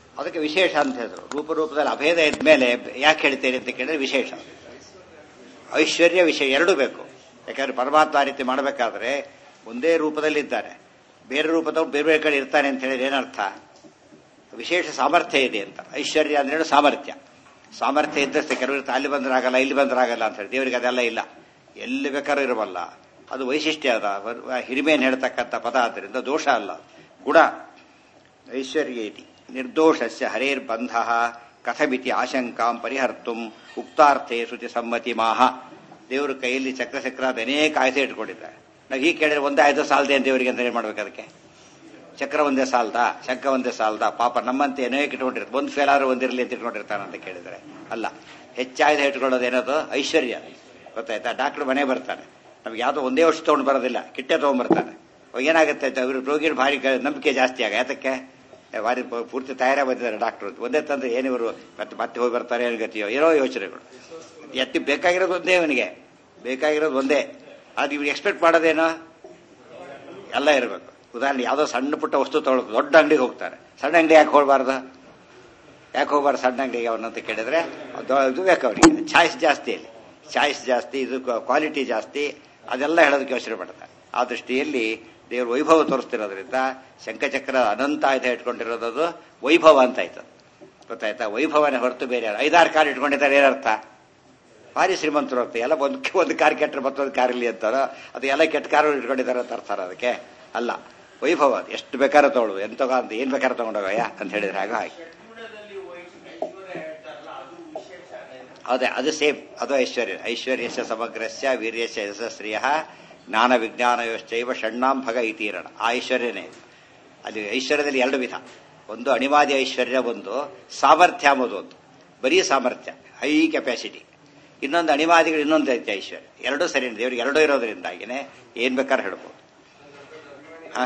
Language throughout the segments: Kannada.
ಅದಕ್ಕೆ ವಿಶೇಷ ಅಂತ ಹೇಳಿದ್ರು ರೂಪರೂಪದಲ್ಲಿ ಅಭೇದ ಇದ್ಮೇಲೆ ಯಾಕೆ ಹೇಳ್ತೀರಿ ಅಂತ ಕೇಳಿದ್ರೆ ವಿಶೇಷ ಐಶ್ವರ್ಯ ವಿಷಯ ಎರಡೂ ಬೇಕು ಯಾಕಂದ್ರೆ ಪರಮಾತ್ಮ ಆ ರೀತಿ ಮಾಡಬೇಕಾದ್ರೆ ಒಂದೇ ರೂಪದಲ್ಲಿದ್ದಾನೆ ಬೇರೆ ರೂಪದ ಬೇರೆ ಬೇರೆ ಕಡೆ ಇರ್ತಾನೆ ಅಂತ ಹೇಳಿದ್ರೆ ಏನರ್ಥ ವಿಶೇಷ ಸಾಮರ್ಥ್ಯ ಇದೆ ಅಂತ ಐಶ್ವರ್ಯ ಅಂದ್ರೆ ಸಾಮರ್ಥ್ಯ ಸಾಮರ್ಥ್ಯ ಇದ್ದಷ್ಟೇ ಕೆಲವರು ಅಲ್ಲಿ ಬಂದ್ರಾಗಲ್ಲ ಇಲ್ಲಿ ಬಂದ್ರಾಗಲ್ಲ ಅಂತ ಹೇಳಿ ದೇವರಿಗೆ ಅದೆಲ್ಲ ಇಲ್ಲ ಎಲ್ಲಿ ಬೇಕಾದ್ರೂ ಇರಬಲ್ಲ ಅದು ವೈಶಿಷ್ಟ್ಯ ಅದ ಹಿರಿಮೆಯನ್ನು ಹೇಳ್ತಕ್ಕಂಥ ಪದ ಆದ್ದರಿಂದ ದೋಷ ಅಲ್ಲ ಗುಣ ಐಶ್ವರ್ಯ ಇತಿ ನಿರ್ದೋಷಸ್ಯ ಹರೇರ್ಬಂಧ ಕಥಮಿತಿ ಆಶಂಕಾಂ ಪರಿಹರ್ತು ಉಕ್ತಾರ್ಥೆ ಶ್ರುತಿ ಸಮ್ಮತಿ ಮಾಹ ದೇವರು ಕೈಯಲ್ಲಿ ಚಕ್ರ ಚಕ್ರಾದ ಅನೇಕ ಆಯುಧ ಇಟ್ಕೊಂಡಿದ್ದಾರೆ ನಾವು ಹೀಗೆ ಕೇಳಿದ್ರೆ ಒಂದೇ ಆಯುಧ ಸಾಲದೆ ಅಂತ ದೇವರಿಗೆ ಅಂತ ಏನ್ ಮಾಡ್ಬೇಕು ಅದಕ್ಕೆ ಚಕ್ರ ಒಂದೇ ಸಾಲದ ಶಂಕ ಒಂದೇ ಸಾಲದ ಪಾಪ ನಮ್ಮಂತೆ ಅನೇಕ ಇಟ್ಕೊಂಡಿರ್ತಾರೆ ಒಂದು ಫೇಲ್ ಆದ್ರೂ ಒಂದಿರಲಿ ಅಂತ ಇಟ್ಕೊಂಡಿರ್ತಾನೆ ಅಂತ ಕೇಳಿದ್ರೆ ಅಲ್ಲ ಹೆಚ್ಚಾಯುಧ ಇಟ್ಕೊಳ್ಳೋದು ಏನದು ಐಶ್ವರ್ಯ ಗೊತ್ತಾಯ್ತಾ ಡಾಕ್ಟರ್ ಮನೆ ಬರ್ತಾನೆ ನಮ್ಗೆ ಯಾವುದೋ ಒಂದೇ ವರ್ಷ ತಗೊಂಡು ಬರೋದಿಲ್ಲ ಕಿಟ್ಟೆ ತಗೊಂಡ್ಬರ್ತಾನೆ ಅವಾಗ ಏನಾಗುತ್ತೆ ಇವ್ರ ರೋಗಿನ ಭಾರಿ ಗ- ನಂಬಿಕೆ ಜಾಸ್ತಿ ಆಗ ಯಾತಕ್ಕೆ ಏ, ಭಾರಿ ಪೂ- ಪೂರ್ತಿ ತಯಾರೇ ಬಂದಿದ್ದಾರೆ ಡಾಕ್ಟರ್ ಒಂದೇ ತಂದ್ರೆ ಏನಿವರು ಮತ್ತೆ ಮತ್ತೆ ಹೋಗಿ ಬರ್ತಾರೆ ಏನು ಗತಿಯೋ ಏನೋ ಯೋಚನೆಗಳು ಎತ್ತಿ ಬೇಕಾಗಿರೋದು ಒಂದೇ ಇವನಿಗೆ ಬೇಕಾಗಿರೋದು ಒಂದೇ ಅದು ಇವ್ರು ಎಕ್ಸ್ಪೆಕ್ಟ್ ಮಾಡೋದೇನೋ ಎಲ್ಲ ಇರಬೇಕು ಉದಾಹರಣೆ ಯಾವುದೋ ಸಣ್ಣ ಪುಟ್ಟ ವಸ್ತು ತಗೊಳ್ಳೋದು ದೊಡ್ಡ ಅಂಗಡಿಗೆ ಹೋಗ್ತಾರೆ ಸಣ್ಣ ಅಂಗಡಿ ಯಾಕೆ ಹೋಗಬಾರ್ದು ಯಾಕೆ ಹೋಗ್ಬಾರ್ದು ಸಣ್ಣ ಅಂಗಡಿಗೆ ಅವನಂತ ಕೇಳಿದ್ರೆ ಅದು ಇದು ಬೇಕು ಅವನಿಗೆ ಚಾಯ್ಸ್ ಜಾಸ್ತಿ ಇಲ್ಲಿ ಚಾಯ್ಸ್ ಜಾಸ್ತಿ ಇದು ಕ್ವಾಲಿಟಿ ಜಾಸ್ತಿ ಅದೆಲ್ಲ ಹೇಳೋದಕ್ಕೆ ಯೋಚನೆ ಮಾಡ್ತಾರೆ ಆ ದೃಷ್ಟಿಯಲ್ಲಿ ದೇವರು ವೈಭವ ತೋರಿಸ್ತಿರೋದ್ರಿಂದ ಶಂಖಚಕ್ರ ಅನಂತ ಆಯುಧ ಇಟ್ಕೊಂಡಿರೋದು ಅದು ವೈಭವ ಅಂತ ಆಯ್ತು ಗೊತ್ತಾಯ್ತಾ ವೈಭವನೇ ಹೊರತು ಬೇರೆ ಯಾರು ಐದಾರು ಕಾರ್ ಇಟ್ಕೊಂಡಿದ್ದಾರೆ ಏನರ್ಥ ಭಾರಿ ಶ್ರೀಮಂತರು ಅಂತ ಎಲ್ಲ ಒಂದು ಒಂದು ಕಾರ್ ಕೆಟ್ಟರೆ ಮತ್ತೊಂದು ಕಾರ್ ಇಲ್ಲಿ ಅಂತಾರೋ ಅದು ಎಲ್ಲ ಕೆಟ್ಟ ಕಾರು ಇಟ್ಕೊಂಡಿದ್ದಾರೆ ಅಂತ ಅರ್ಥ ಅದಕ್ಕೆ ಅಲ್ಲ ವೈಭವ ಅದು ಎಷ್ಟು ಬೇಕಾದ್ರೂ ತಗೊಳ್ಳೋದು ಎಂತ ಅಂತ ಏನ್ ಬೇಕಾದ್ರೂ ತಗೊಂಡೋಗಯ್ಯ ಅಂತ ಹೇಳಿದ್ರೆ ಆಗ ಹಾಗೆ ಅದೇ ಅದು ಸೇಮ್ ಅದು ಐಶ್ವರ್ಯ ಐಶ್ವರ್ಯಸ್ಯ ಸಮಗ್ರಸ್ಯ ವೀರ್ಯಸ್ಯ ಯಶಸ್ಶ್ರಿಯ ಜ್ಞಾನ ವಿಜ್ಞಾನಯೋಶ್ಚೈವ ಷಣ್ಣಾಂ ಭಗ ಇತೀರಣ ಆ ಐಶ್ವರ್ಯನೇ ಇದು. ಅಲ್ಲಿ ಐಶ್ವರ್ಯದಲ್ಲಿ ಎರಡು ವಿಧ ಒಂದು ಅಣಿವಾದಿ ಐಶ್ವರ್ಯ ಒಂದು ಸಾಮರ್ಥ್ಯ ಎಂಬುದು ಒಂದು ಬರೀ ಸಾಮರ್ಥ್ಯ ಹೈ ಕೆಪಾಸಿಟಿ ಇನ್ನೊಂದು ಅಣಿವಾದಿಗಳು ಇನ್ನೊಂದು ಐತೆ ಐಶ್ವರ್ಯ ಎರಡೂ ಸರಿ ದೇವರಿಗೆ ಎರಡೂ ಇರೋದ್ರಿಂದಾಗಿನೇ ಏನ್ ಬೇಕಾದ್ರೆ ಹೇಳ್ಬೋದು ಹಾ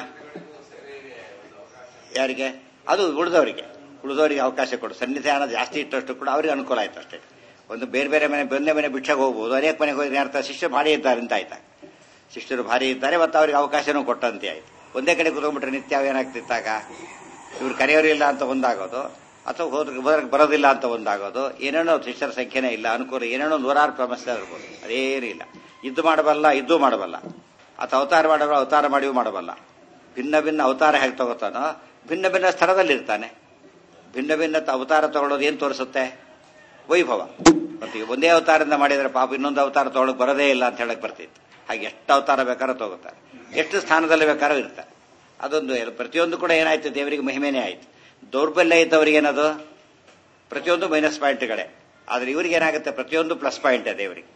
ಯಾರಿಗೆ ಅದು ಉಳಿದವರಿಗೆ ಉಳಿದವರಿಗೆ ಅವಕಾಶ ಕೊಡು ಸನ್ನಿಧಾನ ಜಾಸ್ತಿ ಇಟ್ಟಷ್ಟು ಕೂಡ ಅವರಿಗೆ ಅನುಕೂಲ ಆಯ್ತು ಅಷ್ಟೇ ಒಂದು ಬೇರೆ ಬೇರೆ ಮನೆ ಬಂದೇ ಮನೆ ಬಿಟ್ಟಾಗ ಹೋಗ್ಬೋದು ಅನೇಕ ಮನೆಗೆ ಹೋದ್ರೆ ಅರ್ಥ ಶಿಷ್ಯರು ಭಾರಿ ಇದ್ದಾರೆ ಅಂತ ಆಯ್ತಾ ಶಿಷ್ಯರು ಭಾರಿ ಇದ್ದಾರೆ ಮತ್ತು ಅವರಿಗೆ ಅವಕಾಶನೂ ಕೊಟ್ಟಂತೆ ಆಯ್ತು ಒಂದೇ ಕಡೆ ಕೂತ್ಕೊಂಡ್ಬಿಟ್ರೆ ನಿತ್ಯ ಏನಾಗ್ತಿತ್ತಾಗ ಇವ್ರು ಕರೆಯೋರಿಲ್ಲ ಅಂತ ಒಂದಾಗೋದು ಅಥವಾ ಹೋದ್ರೆ ಹೋದ್ರೆ ಬರೋದಿಲ್ಲ ಅಂತ ಒಂದಾಗೋದು ಏನೇನೋ ಶಿಷ್ಯರ ಸಂಖ್ಯೆನೇ ಇಲ್ಲ ಅನುಕೂಲ ಏನೇನೋ ನೂರಾರು ಸಮಸ್ಯೆ ಇರ್ಬೋದು ಅದೇನೂ ಇಲ್ಲ ಇದ್ದು ಮಾಡಬಲ್ಲ ಇದ್ದು ಮಾಡಬಲ್ಲ ಅಥವಾ ಅವತಾರ ಮಾಡಬಲ್ಲ ಅವತಾರ ಮಾಡಿಯೂ ಮಾಡಬಲ್ಲ ಭಿನ್ನ ಭಿನ್ನ ಅವತಾರ ಹೇಗೆ ತಗೋತಾನೋ ಭಿನ್ನ ಭಿನ್ನ ಸ್ಥಳದಲ್ಲಿ ಇರ್ತಾನೆ ಭಿನ್ನ ಭಿನ್ನ ತ- ಅವತಾರ ತಗೊಳ್ಳೋದು ಏನ್ ತೋರಿಸುತ್ತೆ ವೈಭವ ಮತ್ತೆ ಈಗ ಒಂದೇ ಅವತಾರದಿಂದ ಮಾಡಿದ್ರೆ ಪಾಪ ಇನ್ನೊಂದು ಅವತಾರ ತಗೊಳಕ್ ಬರೋದೇ ಇಲ್ಲ ಅಂತ ಹೇಳಕ್ ಬರ್ತಿತ್ತು ಹಾಗೆ ಎಷ್ಟು ಅವತಾರ ಬೇಕಾದ್ರೂ ತಗೋತಾರೆ ಎಷ್ಟು ಸ್ಥಾನದಲ್ಲಿ ಬೇಕಾದ್ರೂ ಇರ್ತಾರೆ ಅದೊಂದು ಎಲ್ಲ- ಪ್ರತಿಯೊಂದು ಕೂಡ ಏನಾಯ್ತು ದೇವರಿಗೆ ಮಹಿಮೆನೇ ಆಯ್ತು ದೌರ್ಬಲ್ಯ ಇದ್ದವರಿಗೆ ಏನದು ಪ್ರತಿಯೊಂದು ಮೈನಸ್ ಪಾಯಿಂಟ್ಗಳೇ ಆದ್ರೆ ಇವರಿಗೆ ಏನಾಗುತ್ತೆ ಪ್ರತಿಯೊಂದು ಪ್ಲಸ್ ಪಾಯಿಂಟ್ ದೇವರಿಗೆ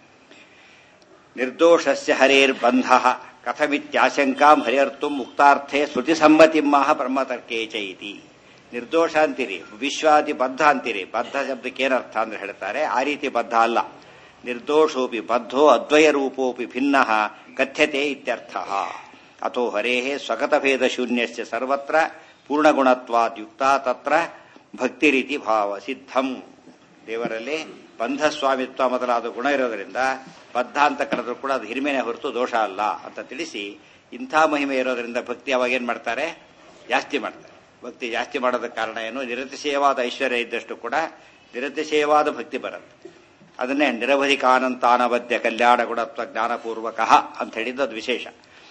ನಿರ್ದೋಷಸ್ಯ ಹರೇರ್ಬಂಧ ಕಥಮಿತ್ಯಾಶಂಕಾಂ ಹರಿಯರ್ತು ಮುಕ್ತಾರ್ಥೆ ಶ್ರುತಿ ಸಮ್ಮತಿಮಾಹ ಬ್ರಹ್ಮತರ್ಕೇ ಚೈತಿ ನಿರ್ದೋಷ ಅಂತೀರಿ ವಿಶ್ವಾದಿ ಬದ್ಧ ಅಂತೀರಿ ಬದ್ಧ ಶಬ್ದಕ್ಕೆ ಏನರ್ಥ ಅಂದ್ರೆ ಹೇಳ್ತಾರೆ ಆ ರೀತಿ ಬದ್ಧ ಅಲ್ಲ ನಿರ್ದೋಷೋಪಿ ಬದ್ಧೋ ಅದ್ವಯ ರೂಪೋಪಿ ಭಿನ್ನ ಕಥ್ಯತೆ ಇತ್ಯರ್ಥ ಅಥೋ ಹರೇ ಸ್ವಗತಭೇದ ಶೂನ್ಯಸ್ಯ ಸರ್ವತ್ರ ಪೂರ್ಣಗುಣತ್ವಾದ್ಯುಕ್ತ ತತ್ರ ಭಕ್ತಿರೀತಿ ಭಾವ ಸಿದ್ಧಂ ದೇವರಲ್ಲಿ ಬಂಧ ಸ್ವಾಮಿತ್ವ ಮೊದಲಾದ ಗುಣ ಇರೋದ್ರಿಂದ ಬದ್ಧ ಅಂತ ಕರೆದ್ರು ಕೂಡ ಅದು ಹಿರಿಮೆನೆ ಹೊರತು ದೋಷ ಅಲ್ಲ ಅಂತ ತಿಳಿಸಿ ಇಂಥ ಮಹಿಮೆ ಇರೋದ್ರಿಂದ ಭಕ್ತಿ ಅವಾಗ ಏನ್ ಮಾಡ್ತಾರೆ ಜಾಸ್ತಿ ಮಾಡ್ತಾರೆ ಭಕ್ತಿ ಜಾಸ್ತಿ ಮಾಡೋದಕ್ಕೆ ಕಾರಣ ಏನು ನಿರತಿಶಯವಾದ ಐಶ್ವರ್ಯ ಇದ್ದಷ್ಟು ಕೂಡ ನಿರತಿಶಯವಾದ ಭಕ್ತಿ ಬರುತ್ತೆ ಅದನ್ನೇ ನಿರವಧಿಕಾನಂತಾನವದ್ಯ ಕಲ್ಯಾಣ ಗುಣತ್ವ ಜ್ಞಾನಪೂರ್ವಕ ಅಂತ ಹೇಳಿದ್ದು ಅದು ವಿಶೇಷ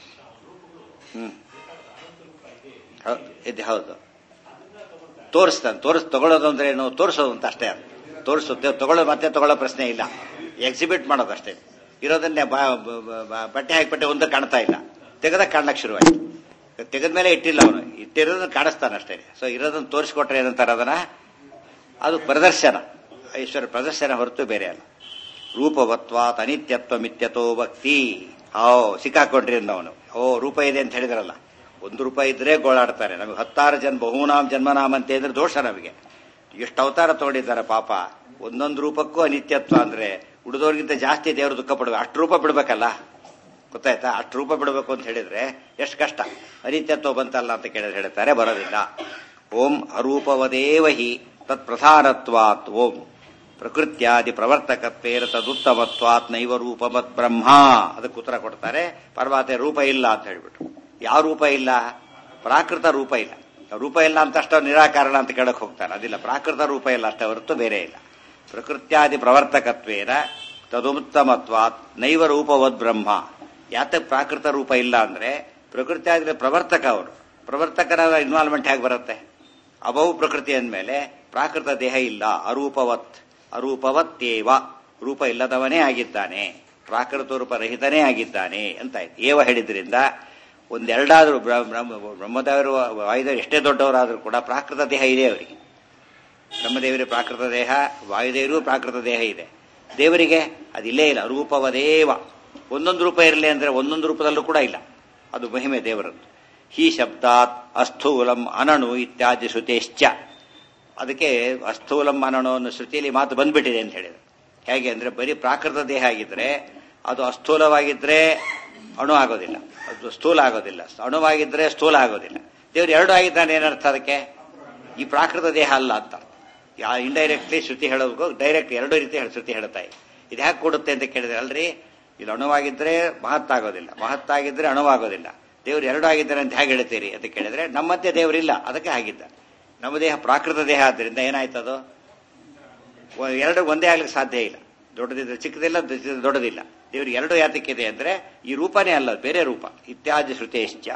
ಹ್ಮ್ ಹೌ- ಇದು ಹೌದು ತೋರಿಸ್ತಾನೆ ತೋರಿಸ್ ತಗೊಳ್ಳೋದು ಅಂದ್ರೆ ಏನು ತೋರಿಸೋದು ಅಂತ ಅಷ್ಟೇ ಅದು ತೋರಿಸುತ್ತೆ ತಗೊಳ್ಳೋದು ಮತ್ತೆ ತಗೊಳ್ಳೋ ಪ್ರಶ್ನೆ ಇಲ್ಲ ಎಕ್ಸಿಬಿಟ್ ಮಾಡೋದು ಅಷ್ಟೇ ಇರೋದನ್ನೇ ಬ- ಬ- ಬ- ಬಟ್ಟೆ ಹಾಕಿ ಬಟ್ಟೆ ಒಂದು ಕಾಣ್ತಾ ಇಲ್ಲ ತೆಗೆದಾಗ ಕಾಣ್ಲಕ್ಕೆ ಶುರುವಾಯ್ತು ತೆಗೆದ ಮೇಲೆ ಇಟ್ಟಿಲ್ಲ ಅವನು ಇಟ್ಟಿರೋದನ್ನ ಕಾಣಿಸ್ತಾನೆ ಅಷ್ಟೇ ಸೊ ಇರೋದನ್ನ ತೋರಿಸ್ಕೊಟ್ರೆ ಏನಂತಾರೆ ಅದನ್ನ ಅದು ಪ್ರದರ್ಶನ ಐಶ್ವರ್ಯ ಪ್ರದರ್ಶನ ಹೊರತು ಬೇರೆ ಅಲ್ಲ ರೂಪವತ್ವಾತ್ ಅನಿತ್ಯತ್ವ ಮಿತ್ಯತೋ ಭಕ್ತಿ ಓ ಸಿಕ್ಕಾಕೊಂಡ್ರಿ ಅವನು ಓ ರೂಪ ಇದೆ ಅಂತ ಹೇಳಿದ್ರಲ್ಲ ಒಂದು ರೂಪಾಯಿ ಇದ್ರೆ ಗೋಳಾಡ್ತಾರೆ ನಮಗೆ ಹತ್ತಾರು ಜನ್ಮ ಬಹುನಾಮ್ ಜನ್ಮನಾಮ್ ಅಂತ ಇದ್ರೆ ದೋಷ ನಮಗೆ ಎಷ್ಟು ಅವತಾರ ತಗೊಂಡಿದ್ದಾರೆ ಪಾಪ ಒಂದೊಂದು ರೂಪಕ್ಕೂ ಅನಿತ್ಯತ್ವ ಅಂದ್ರೆ ಉಳಿದವ್ರಿಗಿಂತ ಜಾಸ್ತಿ ದೇವರು ದುಃಖ ಪಡ್ಬೇಕು ಅಷ್ಟು ರೂಪ ಬಿಡ್ಬೇಕಲ್ಲ ಗೊತ್ತಾಯ್ತಾ ಅಷ್ಟು ರೂಪ ಬಿಡಬೇಕು ಅಂತ ಹೇಳಿದ್ರೆ ಎಷ್ಟು ಕಷ್ಟ ಅನಿತ್ಯತ್ವ ಬಂತಲ್ಲ ಅಂತ ಕೇಳಿದ್ರೆ ಹೇಳ್ತಾರೆ ಬರೋದಿಲ್ಲ ಓಂ ಅರೂಪವದೇವ ಹಿ ತತ್ ಪ್ರಧಾನತ್ವಾತ್ ಓಂ ಪ್ರಕೃತ್ಯಾದಿ ಪ್ರವರ್ತಕತ್ವೇರ ತದುತ್ತಮತ್ವಾತ್ ನೈವ ರೂಪಮತ್ ಬ್ರಹ್ಮ ಅದಕ್ಕೆ ಉತ್ತರ ಕೊಡ್ತಾರೆ ಪರಮಾತ್ಮ ರೂಪ ಇಲ್ಲ ಅಂತ ಹೇಳ್ಬಿಟ್ಟು ಯಾವ ರೂಪ ಇಲ್ಲ ಪ್ರಾಕೃತ ರೂಪ ಇಲ್ಲ ರೂಪ ಇಲ್ಲ ಅಂತ ಅಷ್ಟು ನಿರಾಕರಣ ಅಂತ ಕೇಳಕ್ ಹೋಗ್ತಾನೆ ಅದಿಲ್ಲ ಪ್ರಾಕೃತ ರೂಪ ಇಲ್ಲ ಅಷ್ಟೇ ಹೊರತು ಬೇರೆ ಇಲ್ಲ ಪ್ರಕೃತ್ಯಾದಿ ಪ್ರವರ್ತಕತ್ವೇನ ತದುತ್ತಮತ್ವಾತ್ ನೈವ ರೂಪವದ್ ಬ್ರಹ್ಮ ಯಾತಕ್ಕೆ ಪ್ರಾಕೃತ ರೂಪ ಇಲ್ಲ ಅಂದ್ರೆ ಪ್ರಕೃತ್ಯಾದಿ ಪ್ರವರ್ತಕ ಅವರು ಪ್ರವರ್ತಕರ ಇನ್ವಾಲ್ವ್ಮೆಂಟ್ ಹೇಗೆ ಬರುತ್ತೆ ಅಬಹು ಪ್ರಕೃತಿ ಅಂದಮೇಲೆ ಪ್ರಾಕೃತ ದೇಹ ಇಲ್ಲ ಅರೂಪವತ್ ಅರೂಪವತ್ತೇವ ರೂಪ ಇಲ್ಲದವನೇ ಆಗಿದ್ದಾನೆ ಪ್ರಾಕೃತ ರೂಪ ರಹಿತನೇ ಆಗಿದ್ದಾನೆ ಅಂತ ಆಯ್ತು ಏವ ಹೇಳಿದ್ರಿಂದ ಒಂದೆರಡಾದ್ರೂ ಬ್ರಹ್ಮದೇವರು ವಾಯುದೇವರು ಎಷ್ಟೇ ದೊಡ್ಡವರಾದರೂ ಕೂಡ ಪ್ರಾಕೃತ ದೇಹ ಇದೆ ಅವರಿಗೆ ಬ್ರಹ್ಮದೇವರಿಗೆ ಪ್ರಾಕೃತ ದೇಹ ವಾಯುದೇವರಿಗೂ ಪ್ರಾಕೃತ ದೇಹ ಇದೆ ದೇವರಿಗೆ ಅದಿಲ್ಲೇ ಇಲ್ಲ ರೂಪವದೇವ ಒಂದೊಂದು ರೂಪ ಇರಲಿ ಅಂದ್ರೆ ಒಂದೊಂದು ರೂಪದಲ್ಲೂ ಕೂಡ ಇಲ್ಲ ಅದು ಮಹಿಮೆ ದೇವರದ್ದು ಹಿ ಶಬ್ದಾತ್ ಅಸ್ಥೂಲಂ ಅನಣು ಇತ್ಯಾದಿ ಶ್ರುತೇಶ್ಚ ಅದಕ್ಕೆ ಅಸ್ಥೂಲಂ ಅನಣು ಅನ್ನೋ ಶ್ರುತಿಯಲ್ಲಿ ಮಾತು ಬಂದ್ಬಿಟ್ಟಿದೆ ಅಂತ ಹೇಳಿದ್ರು ಹೇಗೆ ಅಂದ್ರೆ ಬರೀ ಪ್ರಾಕೃತ ದೇಹ ಆಗಿದ್ರೆ ಅದು ಅಸ್ಥೂಲವಾಗಿದ್ರೆ ಅಣು ಆಗೋದಿಲ್ಲ ಅದು ಸ್ಥೂಲ ಆಗೋದಿಲ್ಲ ಅಣುವಾಗಿದ್ರೆ ಸ್ಥೂಲ ಆಗೋದಿಲ್ಲ ದೇವರು ಎರಡು ಆಗಿದ್ದಾನೆ ಏನರ್ಥ ಅದಕ್ಕೆ ಈ ಪ್ರಾಕೃತ ದೇಹ ಅಲ್ಲ ಅಂತ ಇಂಡೈರೆಕ್ಟ್ಲಿ ಶ್ರುತಿ ಹೇಳೋದಕ್ಕೂ ಡೈರೆಕ್ಟ್ ಎರಡು ರೀತಿ ಶ್ರುತಿ ಹೇಳ್ತಾ ಇದೆ ಇದು ಯಾಕೆ ಕೊಡುತ್ತೆ ಅಂತ ಕೇಳಿದ್ರೆ ಅಲ್ರಿ ಇಲ್ಲಿ ಅಣುವಾಗಿದ್ರೆ ಮಹತ್ತಾಗೋದಿಲ್ಲ ಮಹತ್ತಾಗಿದ್ರೆ ಅಣುವಾಗೋದಿಲ್ಲ ದೇವರು ಎರಡು ಆಗಿದ್ದಾರೆ ಅಂತ ಹೇಗೆ ಹೇಳ್ತೀರಿ ಅಂತ ಕೇಳಿದ್ರೆ ನಮ್ಮಂತೆ ದೇವರಿಲ್ಲ ಅದಕ್ಕೆ ಆಗಿದ್ದ ನಮ್ಮ ದೇಹ ಪ್ರಾಕೃತ ದೇಹ ಆದ್ದರಿಂದ ಏನಾಯ್ತದು ಎರಡು ಒಂದೇ ಆಗ್ಲಿಕ್ಕೆ ಸಾಧ್ಯ ಇಲ್ಲ ದೊಡ್ಡದಿದ್ರೆ ಚಿಕ್ಕದಿಲ್ಲ ದೊಡ್ಡದಿಲ್ಲ ದೇವ್ರಿಗೆ ಎರಡು ಯಾತಕ್ಕಿದೆ ಅಂದ್ರೆ ಈ ರೂಪನೇ ಅಲ್ಲ ಬೇರೆ ರೂಪ ಇತ್ಯಾದಿ ಶ್ರುತೇಶ್ಚ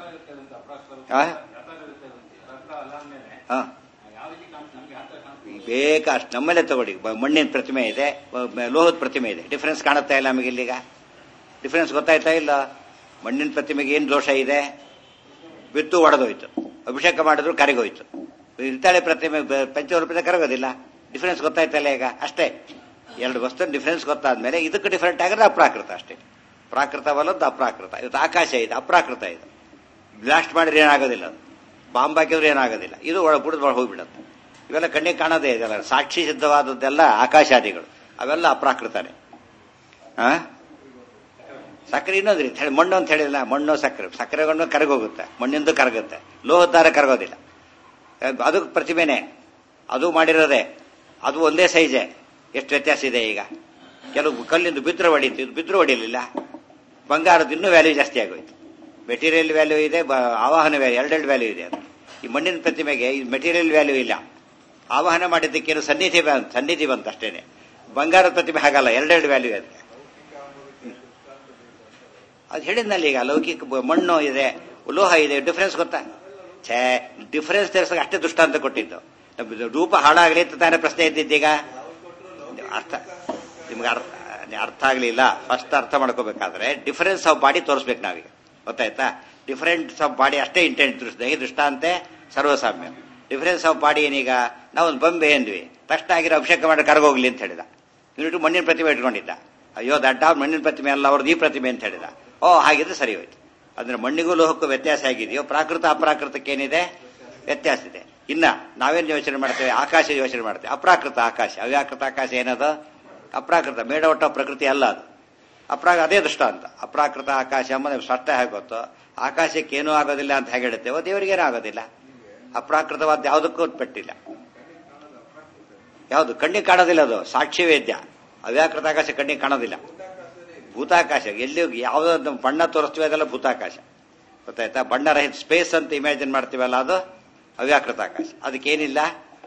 ಬೇಕ ಅಷ್ಟು ನಮ್ಮಲ್ಲೇ ತಗೊಳ್ಳಿ ಮಣ್ಣಿನ ಪ್ರತಿಮೆ ಇದೆ ಲೋಹದ ಪ್ರತಿಮೆ ಇದೆ ಡಿಫರೆನ್ಸ್ ಕಾಣುತ್ತಾ ಇಲ್ಲ ನಮಗೆ ಇಲ್ಲಿಗ ಡಿಫರೆನ್ಸ್ ಗೊತ್ತಾಯ್ತಾ ಇಲ್ಲ ಮಣ್ಣಿನ ಪ್ರತಿಮೆಗೆ ಏನು ದೋಷ ಇದೆ ಬಿತ್ತು ಒಡೆದೋಯ್ತು ಅಭಿಷೇಕ ಮಾಡಿದ್ರು ಕರಗೋಯ್ತು ಹಿತ್ತಾಳೆ ಪ್ರತಿಮೆ ಪಂಚವರ್ಪದ ಕರಗೋದಿಲ್ಲ ಡಿಫರೆನ್ಸ್ ಗೊತ್ತಾಯ್ತಲ್ಲ ಈಗ ಅಷ್ಟೇ ಎರಡು ವಸ್ತು ಡಿಫರೆನ್ಸ್ ಗೊತ್ತಾದ್ಮೇಲೆ ಇದಕ್ಕೆ ಡಿಫರೆಂಟ್ ಆಗಿದ್ರೆ ಅಪ್ರಾಕೃತ ಅಷ್ಟೇ ಪ್ರಾಕೃತವಲ್ಲದ್ದು ಅಪ್ರಾಕೃತ ಇವತ್ತು ಆಕಾಶ ಇದೆ ಅಪ್ರಾಕೃತ ಇದು ಬ್ಲಾಸ್ಟ್ ಮಾಡಿದ್ರೆ ಏನಾಗೋದಿಲ್ಲ ಅದು ಬಾಂಬ್ ಹಾಕಿದ್ರೆ ಏನಾಗೋದಿಲ್ಲ ಇದು ಒಳ ಬುಡದ ಒಳಗೆ ಹೋಗ್ಬಿಡುತ್ತೆ ಇವೆಲ್ಲ ಕಣ್ಣಿಗೆ ಕಾಣೋದೇ ಇದೆಲ್ಲ ಸಾಕ್ಷಿ ಸಿದ್ಧವಾದದ್ದೆಲ್ಲ ಆಕಾಶಾದಿಗಳು ಅವೆಲ್ಲ ಅಪ್ರಾಕೃತನೇ ಆ ಸಕ್ಕರೆ ಇನ್ನೊಂದು ರೀತಿ ಹೇಳಿ ಮಣ್ಣು ಅಂತ ಹೇಳಿಲ್ಲ ಮಣ್ಣು ಸಕ್ಕರೆ ಸಕ್ಕರೆ ಮಣ್ಣು ಕರಗೋಗುತ್ತೆ ಮಣ್ಣಿಂದು ಕರಗುತ್ತೆ ಲೋಹದ ದಾರ ಕರಗೋದಿಲ್ಲ ಅದು ಪ್ರತಿಮೆನೆ ಅದು ಮಾಡಿರೋದೆ ಅದು ಒಂದೇ ಸೈಜೆ ಎಷ್ಟು ವ್ಯತ್ಯಾಸ ಇದೆ ಈಗ ಕೆಲವು ಕಲ್ಲಿಂದು ಬಿದ್ರು ಹೊಡೀತು ಇದು ಬಿದ್ರು ಹೊಡಿಲಿಲ್ಲ ಬಂಗಾರದ ಇನ್ನೂ ವ್ಯಾಲ್ಯೂ ಜಾಸ್ತಿ ಆಗೋಯ್ತು ಮೆಟೀರಿಯಲ್ ವ್ಯಾಲ್ಯೂ ಇದೆ ಆವಾಹನ ವ್ಯಾಲ್ಯೂ ಎರಡೆರಡು ವ್ಯಾಲ್ಯೂ ಇದೆ ಅದು ಈ ಮಣ್ಣಿನ ಪ್ರತಿಮೆಗೆ ಈ ಮೆಟೀರಿಯಲ್ ವ್ಯಾಲ್ಯೂ ಇಲ್ಲ ಆವಾಹನ ಮಾಡಿದ್ದಕ್ಕೇನು ಸನ್ನಿಧಿ ಸನ್ನಿಧಿ ಬಂತು ಅಷ್ಟೇನೆ ಬಂಗಾರದ ಪ್ರತಿಮೆ ಹಾಗಲ್ಲ ಎರಡೆರಡು ವ್ಯಾಲ್ಯೂ ಇದೆ ಅದು ಹೇಳಿದ್ನಲ್ಲಿ ಈಗ ಲೌಕಿಕ ಮಣ್ಣು ಇದೆ ಲೋಹ ಇದೆ ಡಿಫರೆನ್ಸ್ ಗೊತ್ತಾ ಛೇ ಡಿಫರೆನ್ಸ್ ತರಿಸಕ್ಕೆ ಅಷ್ಟೇ ದುಷ್ಟಾಂತ ಕೊಟ್ಟಿದ್ದು ರೂಪ ಹಾಳಾಗಲಿ ಅಂತ ತಾನೇ ಪ್ರಶ್ನೆ ಇದ್ದಿದ್ದೀಗ ಅರ್ಥ ನಿಮ್ಗೆ ಅರ್ಥ ಅರ್ಥ ಆಗಲಿಲ್ಲ ಫಸ್ಟ್ ಅರ್ಥ ಮಾಡ್ಕೋಬೇಕಾದ್ರೆ ಡಿಫರೆನ್ಸ್ ಆಫ್ ಬಾಡಿ ತೋರಿಸ್ಬೇಕು ನಾವೀಗ ಗೊತ್ತಾಯ್ತಾ ಡಿಫರೆನ್ಸ್ ಆಫ್ ಬಾಡಿ ಅಷ್ಟೇ ಇಂಟೆಂಟ್ ದೃಷ್ಟಿ ದೃಷ್ಟಾಂತೆ ಸರ್ವಸಾಮ್ಯ ಡಿಫರೆನ್ಸ್ ಆಫ್ ಬಾಡಿ ಏನೀಗ ನಾವು ಒಂದು ಬೊಂಬೆ ಅಂದ್ವಿ ತಕ್ಷಣ ಆಗಿರೋ ಅಭಿಷೇಕ ಮಾಡಿ ಕರಗೋಗ್ಲಿ ಅಂತ ಹೇಳಿದ ಇವ್ನಿಟ್ಟು ಮಣ್ಣಿನ ಪ್ರತಿಮೆ ಇಟ್ಕೊಂಡಿದ್ದ ಅಯ್ಯೋ ದಡ್ಡ ಮಣ್ಣಿನ ಪ್ರತಿಮೆ ಅಲ್ಲ ಅವ್ರದ್ದು ಈ ಪ್ರತಿಮೆ ಅಂತ ಹೇಳಿದ ಓ ಹಾಗಿದ್ರೆ ಸರಿ ಹೋಯ್ತು ಅಂದ್ರೆ ಮಣ್ಣಿಗೂ ಲೋಹಕ್ಕೂ ವ್ಯತ್ಯಾಸ ಆಗಿದೆಯೋ ಪ್ರಾಕೃತ ಅಪ್ರಾಕೃತಕ್ಕೆ ಏನಿದೆ ವ್ಯತ್ಯಾಸ ಇದೆ ಇನ್ನ ನಾವೇನು ಯೋಚನೆ ಮಾಡ್ತೇವೆ ಆಕಾಶ ಯೋಚನೆ ಮಾಡ್ತೇವೆ ಅಪ್ರಾಕೃತ ಆಕಾಶ ಅವ್ಯಾಕೃತ ಆಕಾಶ ಏನದು ಅಪ್ರಾಕೃತ ಮೇಡ ಒಟ್ಟ ಪ್ರಕೃತಿ ಅಲ್ಲ ಅದು ಅಪ್ರಾ ಅದೇ ದೃಷ್ಟಾಂತ ಅಪ್ರಾಕೃತ ಆಕಾಶ ಎಂಬುದು ಸ್ಪಷ್ಟ ಹೇಗೆ ಗೊತ್ತು ಆಕಾಶಕ್ಕೆ ಏನೂ ಆಗೋದಿಲ್ಲ ಅಂತ ಹೇಗೆ ಹೇಳುತ್ತೇವೋ ದೇವರಿಗೇನೂ ಆಗೋದಿಲ್ಲ ಅಪ್ರಾಕೃತವಾದ ಯಾವುದಕ್ಕೂ ಪೆಟ್ಟಿಲ್ಲ ಯಾವುದು ಕಣ್ಣಿಗೆ ಕಾಣೋದಿಲ್ಲ ಅದು ಸಾಕ್ಷಿ ವೇದ್ಯ ಅವ್ಯಾಕೃತ ಆಕಾಶ ಕಣ್ಣಿಗೆ ಕಾಣೋದಿಲ್ಲ ಭೂತಾಕಾಶ ಎಲ್ಲಿ ಯಾವುದೋ ಬಣ್ಣ ತೋರಿಸ್ತೀವಿ ಅದೆಲ್ಲ ಭೂತಾಕಾಶ ಗೊತ್ತಾಯ್ತಾ ಬಣ್ಣ ರಹಿತ ಸ್ಪೇಸ್ ಅಂತ ಇಮ್ಯಾಜಿನ್ ಮಾಡ್ತೀವಲ್ಲ ಅದು ಅವ್ಯಾಕೃತ ಆಕಾಶ ಅದಕ್ಕೇನಿಲ್ಲ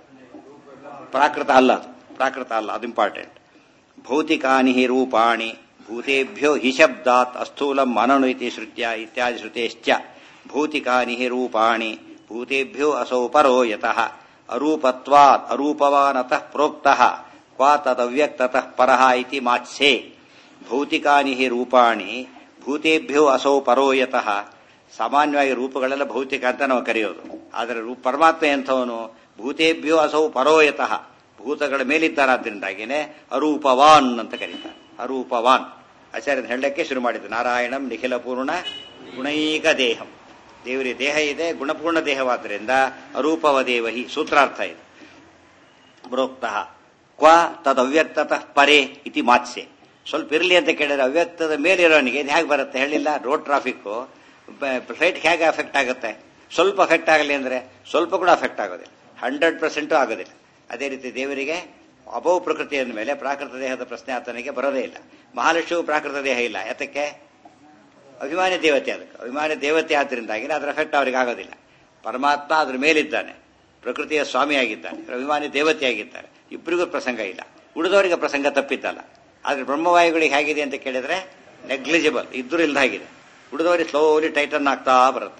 ಪ್ರಾಕೃತ ಅಲ್ಲ ಅದು ಪ್ರಾಕೃತ ಅಲ್ಲ ಅದು ಇಂಪಾರ್ಟೆಂಟ್ ಭೌತಿಕಾನಿ ಹಿ ರೂಪಾಣಿ ಭೂತೇಭ್ಯೋ ಹಿ ಶಬ್ದಾತ್ ಅಸ್ಥೂಲಂ ಮನನು ಇತಿ ಶ್ರುತ್ಯ ಇತ್ಯಾದಿ ಶ್ರುತೇಶ್ಚ ಭೌತಿಕಾನಿ ಹಿ ರೂಪಾಣಿ ಭೂತೇಭ್ಯೋ ಅಸೌ ಪರೋ ಯತಃ ಅರೂಪತ್ವಾತ್ ಅರೂಪವಾನತಃ ಪ್ರೋಕ್ತಃ ಕ್ವಾ ತದವ್ಯಕ್ತತಃ ಪರಃ ಇತಿ ಮಾತ್ಸೆ ಭೌತಿಕಾನಿ ಹಿ ರೂಪಾಣಿ ಭೂತೇಭ್ಯೋ ಅಸೌ ಪರೋ ಯತಃ ಸಾಮಾನ್ಯವಾಗಿ ರೂಪಗಳೆಲ್ಲ ಭೌತಿಕ ಅಂತ ನಾವು ಕರೆಯೋದು ಆದರೆ ರೂಪ ಪರಮಾತ್ಮ ಎಂಥವನು ಭೂತೇಭ್ಯೋ ಅಸೌ ಪರೋಯತಃ ಭೂತಗಳ ಮೇಲಿದ್ದಾರಾದ್ರಿಂದಾಗಿನೇ ಅರೂಪವಾನ್ ಅಂತ ಕರೀತಾರೆ ಅರೂಪವಾನ್ ಆಚಾರ್ಯ ಹೇಳಕ್ಕೆ ಶುರು ಮಾಡಿದ್ದು ನಾರಾಯಣಂ ನಿಖಿಲ ಪೂರ್ಣ ಗುಣೈಕ ದೇಹಂ ದೇವರಿ ದೇಹ ಇದೆ ಗುಣಪೂರ್ಣ ದೇಹವಾದ್ದರಿಂದ ಅರೂಪವ ದೇವಹಿ ಸೂತ್ರಾರ್ಥ ಇದೆ ಪ್ರೋಕ್ತಃ ಕ್ವ ತದವ್ಯಕ್ತತಃ ಪರೇ ಇತಿ ಮಾತ್ಸೆ ಸ್ವಲ್ಪ ಇರಲಿ ಅಂತ ಕೇಳಿದ್ರೆ ಅವ್ಯಕ್ತದ ಮೇಲಿರೋನಿಗೆ ಇದು ಹೇಗೆ ಬರುತ್ತೆ ಹೇಳಿಲ್ಲ ರೋಡ್ ಟ್ರಾಫಿಕ್ ಫ್ಲೈಟ್ ಹೇಗೆ ಅಫೆಕ್ಟ್ ಆಗುತ್ತೆ ಸ್ವಲ್ಪ ಅಫೆಕ್ಟ್ ಆಗಲಿ ಅಂದ್ರೆ ಸ್ವಲ್ಪ ಕೂಡ ಅಫೆಕ್ಟ್ ಆಗೋದಿಲ್ಲ ಹಂಡ್ರೆಡ್ ಪರ್ಸೆಂಟು ಆಗೋದಿಲ್ಲ ಅದೇ ರೀತಿ ದೇವರಿಗೆ ಅಭವ ಪ್ರಕೃತಿ ಅಂದ ಮೇಲೆ ಪ್ರಾಕೃತ ದೇಹದ ಪ್ರಶ್ನೆ ಆತನಿಗೆ ಬರೋದೇ ಇಲ್ಲ ಮಹಾಲಕ್ಷ್ಮಿಗೂ ಪ್ರಾಕೃತ ದೇಹ ಇಲ್ಲ ಯಾತಕ್ಕೆ ಅಭಿಮಾನಿ ದೇವತೆ ಅದಕ್ಕೆ ಅಭಿಮಾನಿ ದೇವತೆ ಆದ್ರಿಂದಾಗಿ ಅದರ ಎಫೆಕ್ಟ್ ಅವ್ರಿಗೆ ಆಗೋದಿಲ್ಲ ಪರಮಾತ್ಮ ಅದ್ರ ಮೇಲಿದ್ದಾನೆ ಪ್ರಕೃತಿಯ ಸ್ವಾಮಿಯಾಗಿದ್ದಾನೆ ಅಭಿಮಾನಿ ದೇವತೆಯಾಗಿದ್ದಾನೆ ಇಬ್ಬರಿಗೂ ಪ್ರಸಂಗ ಇಲ್ಲ ಉಳಿದವರಿಗೆ ಪ್ರಸಂಗ ತಪ್ಪಿದ್ದಲ್ಲ ಆದ್ರೆ ಬ್ರಹ್ಮವಾಯುಗಳಿಗೆ ಹೇಗಿದೆ ಅಂತ ಕೇಳಿದ್ರೆ ನೆಗ್ಲಿಜಿಬಲ್ ಇದ್ರೂ ಇಲ್ದಾಗಿದೆ ಉಳಿದವರಿಗೆ ಸ್ಲೋಲಿ ಟೈಟನ್ ಆಗ್ತಾ ಬರುತ್ತೆ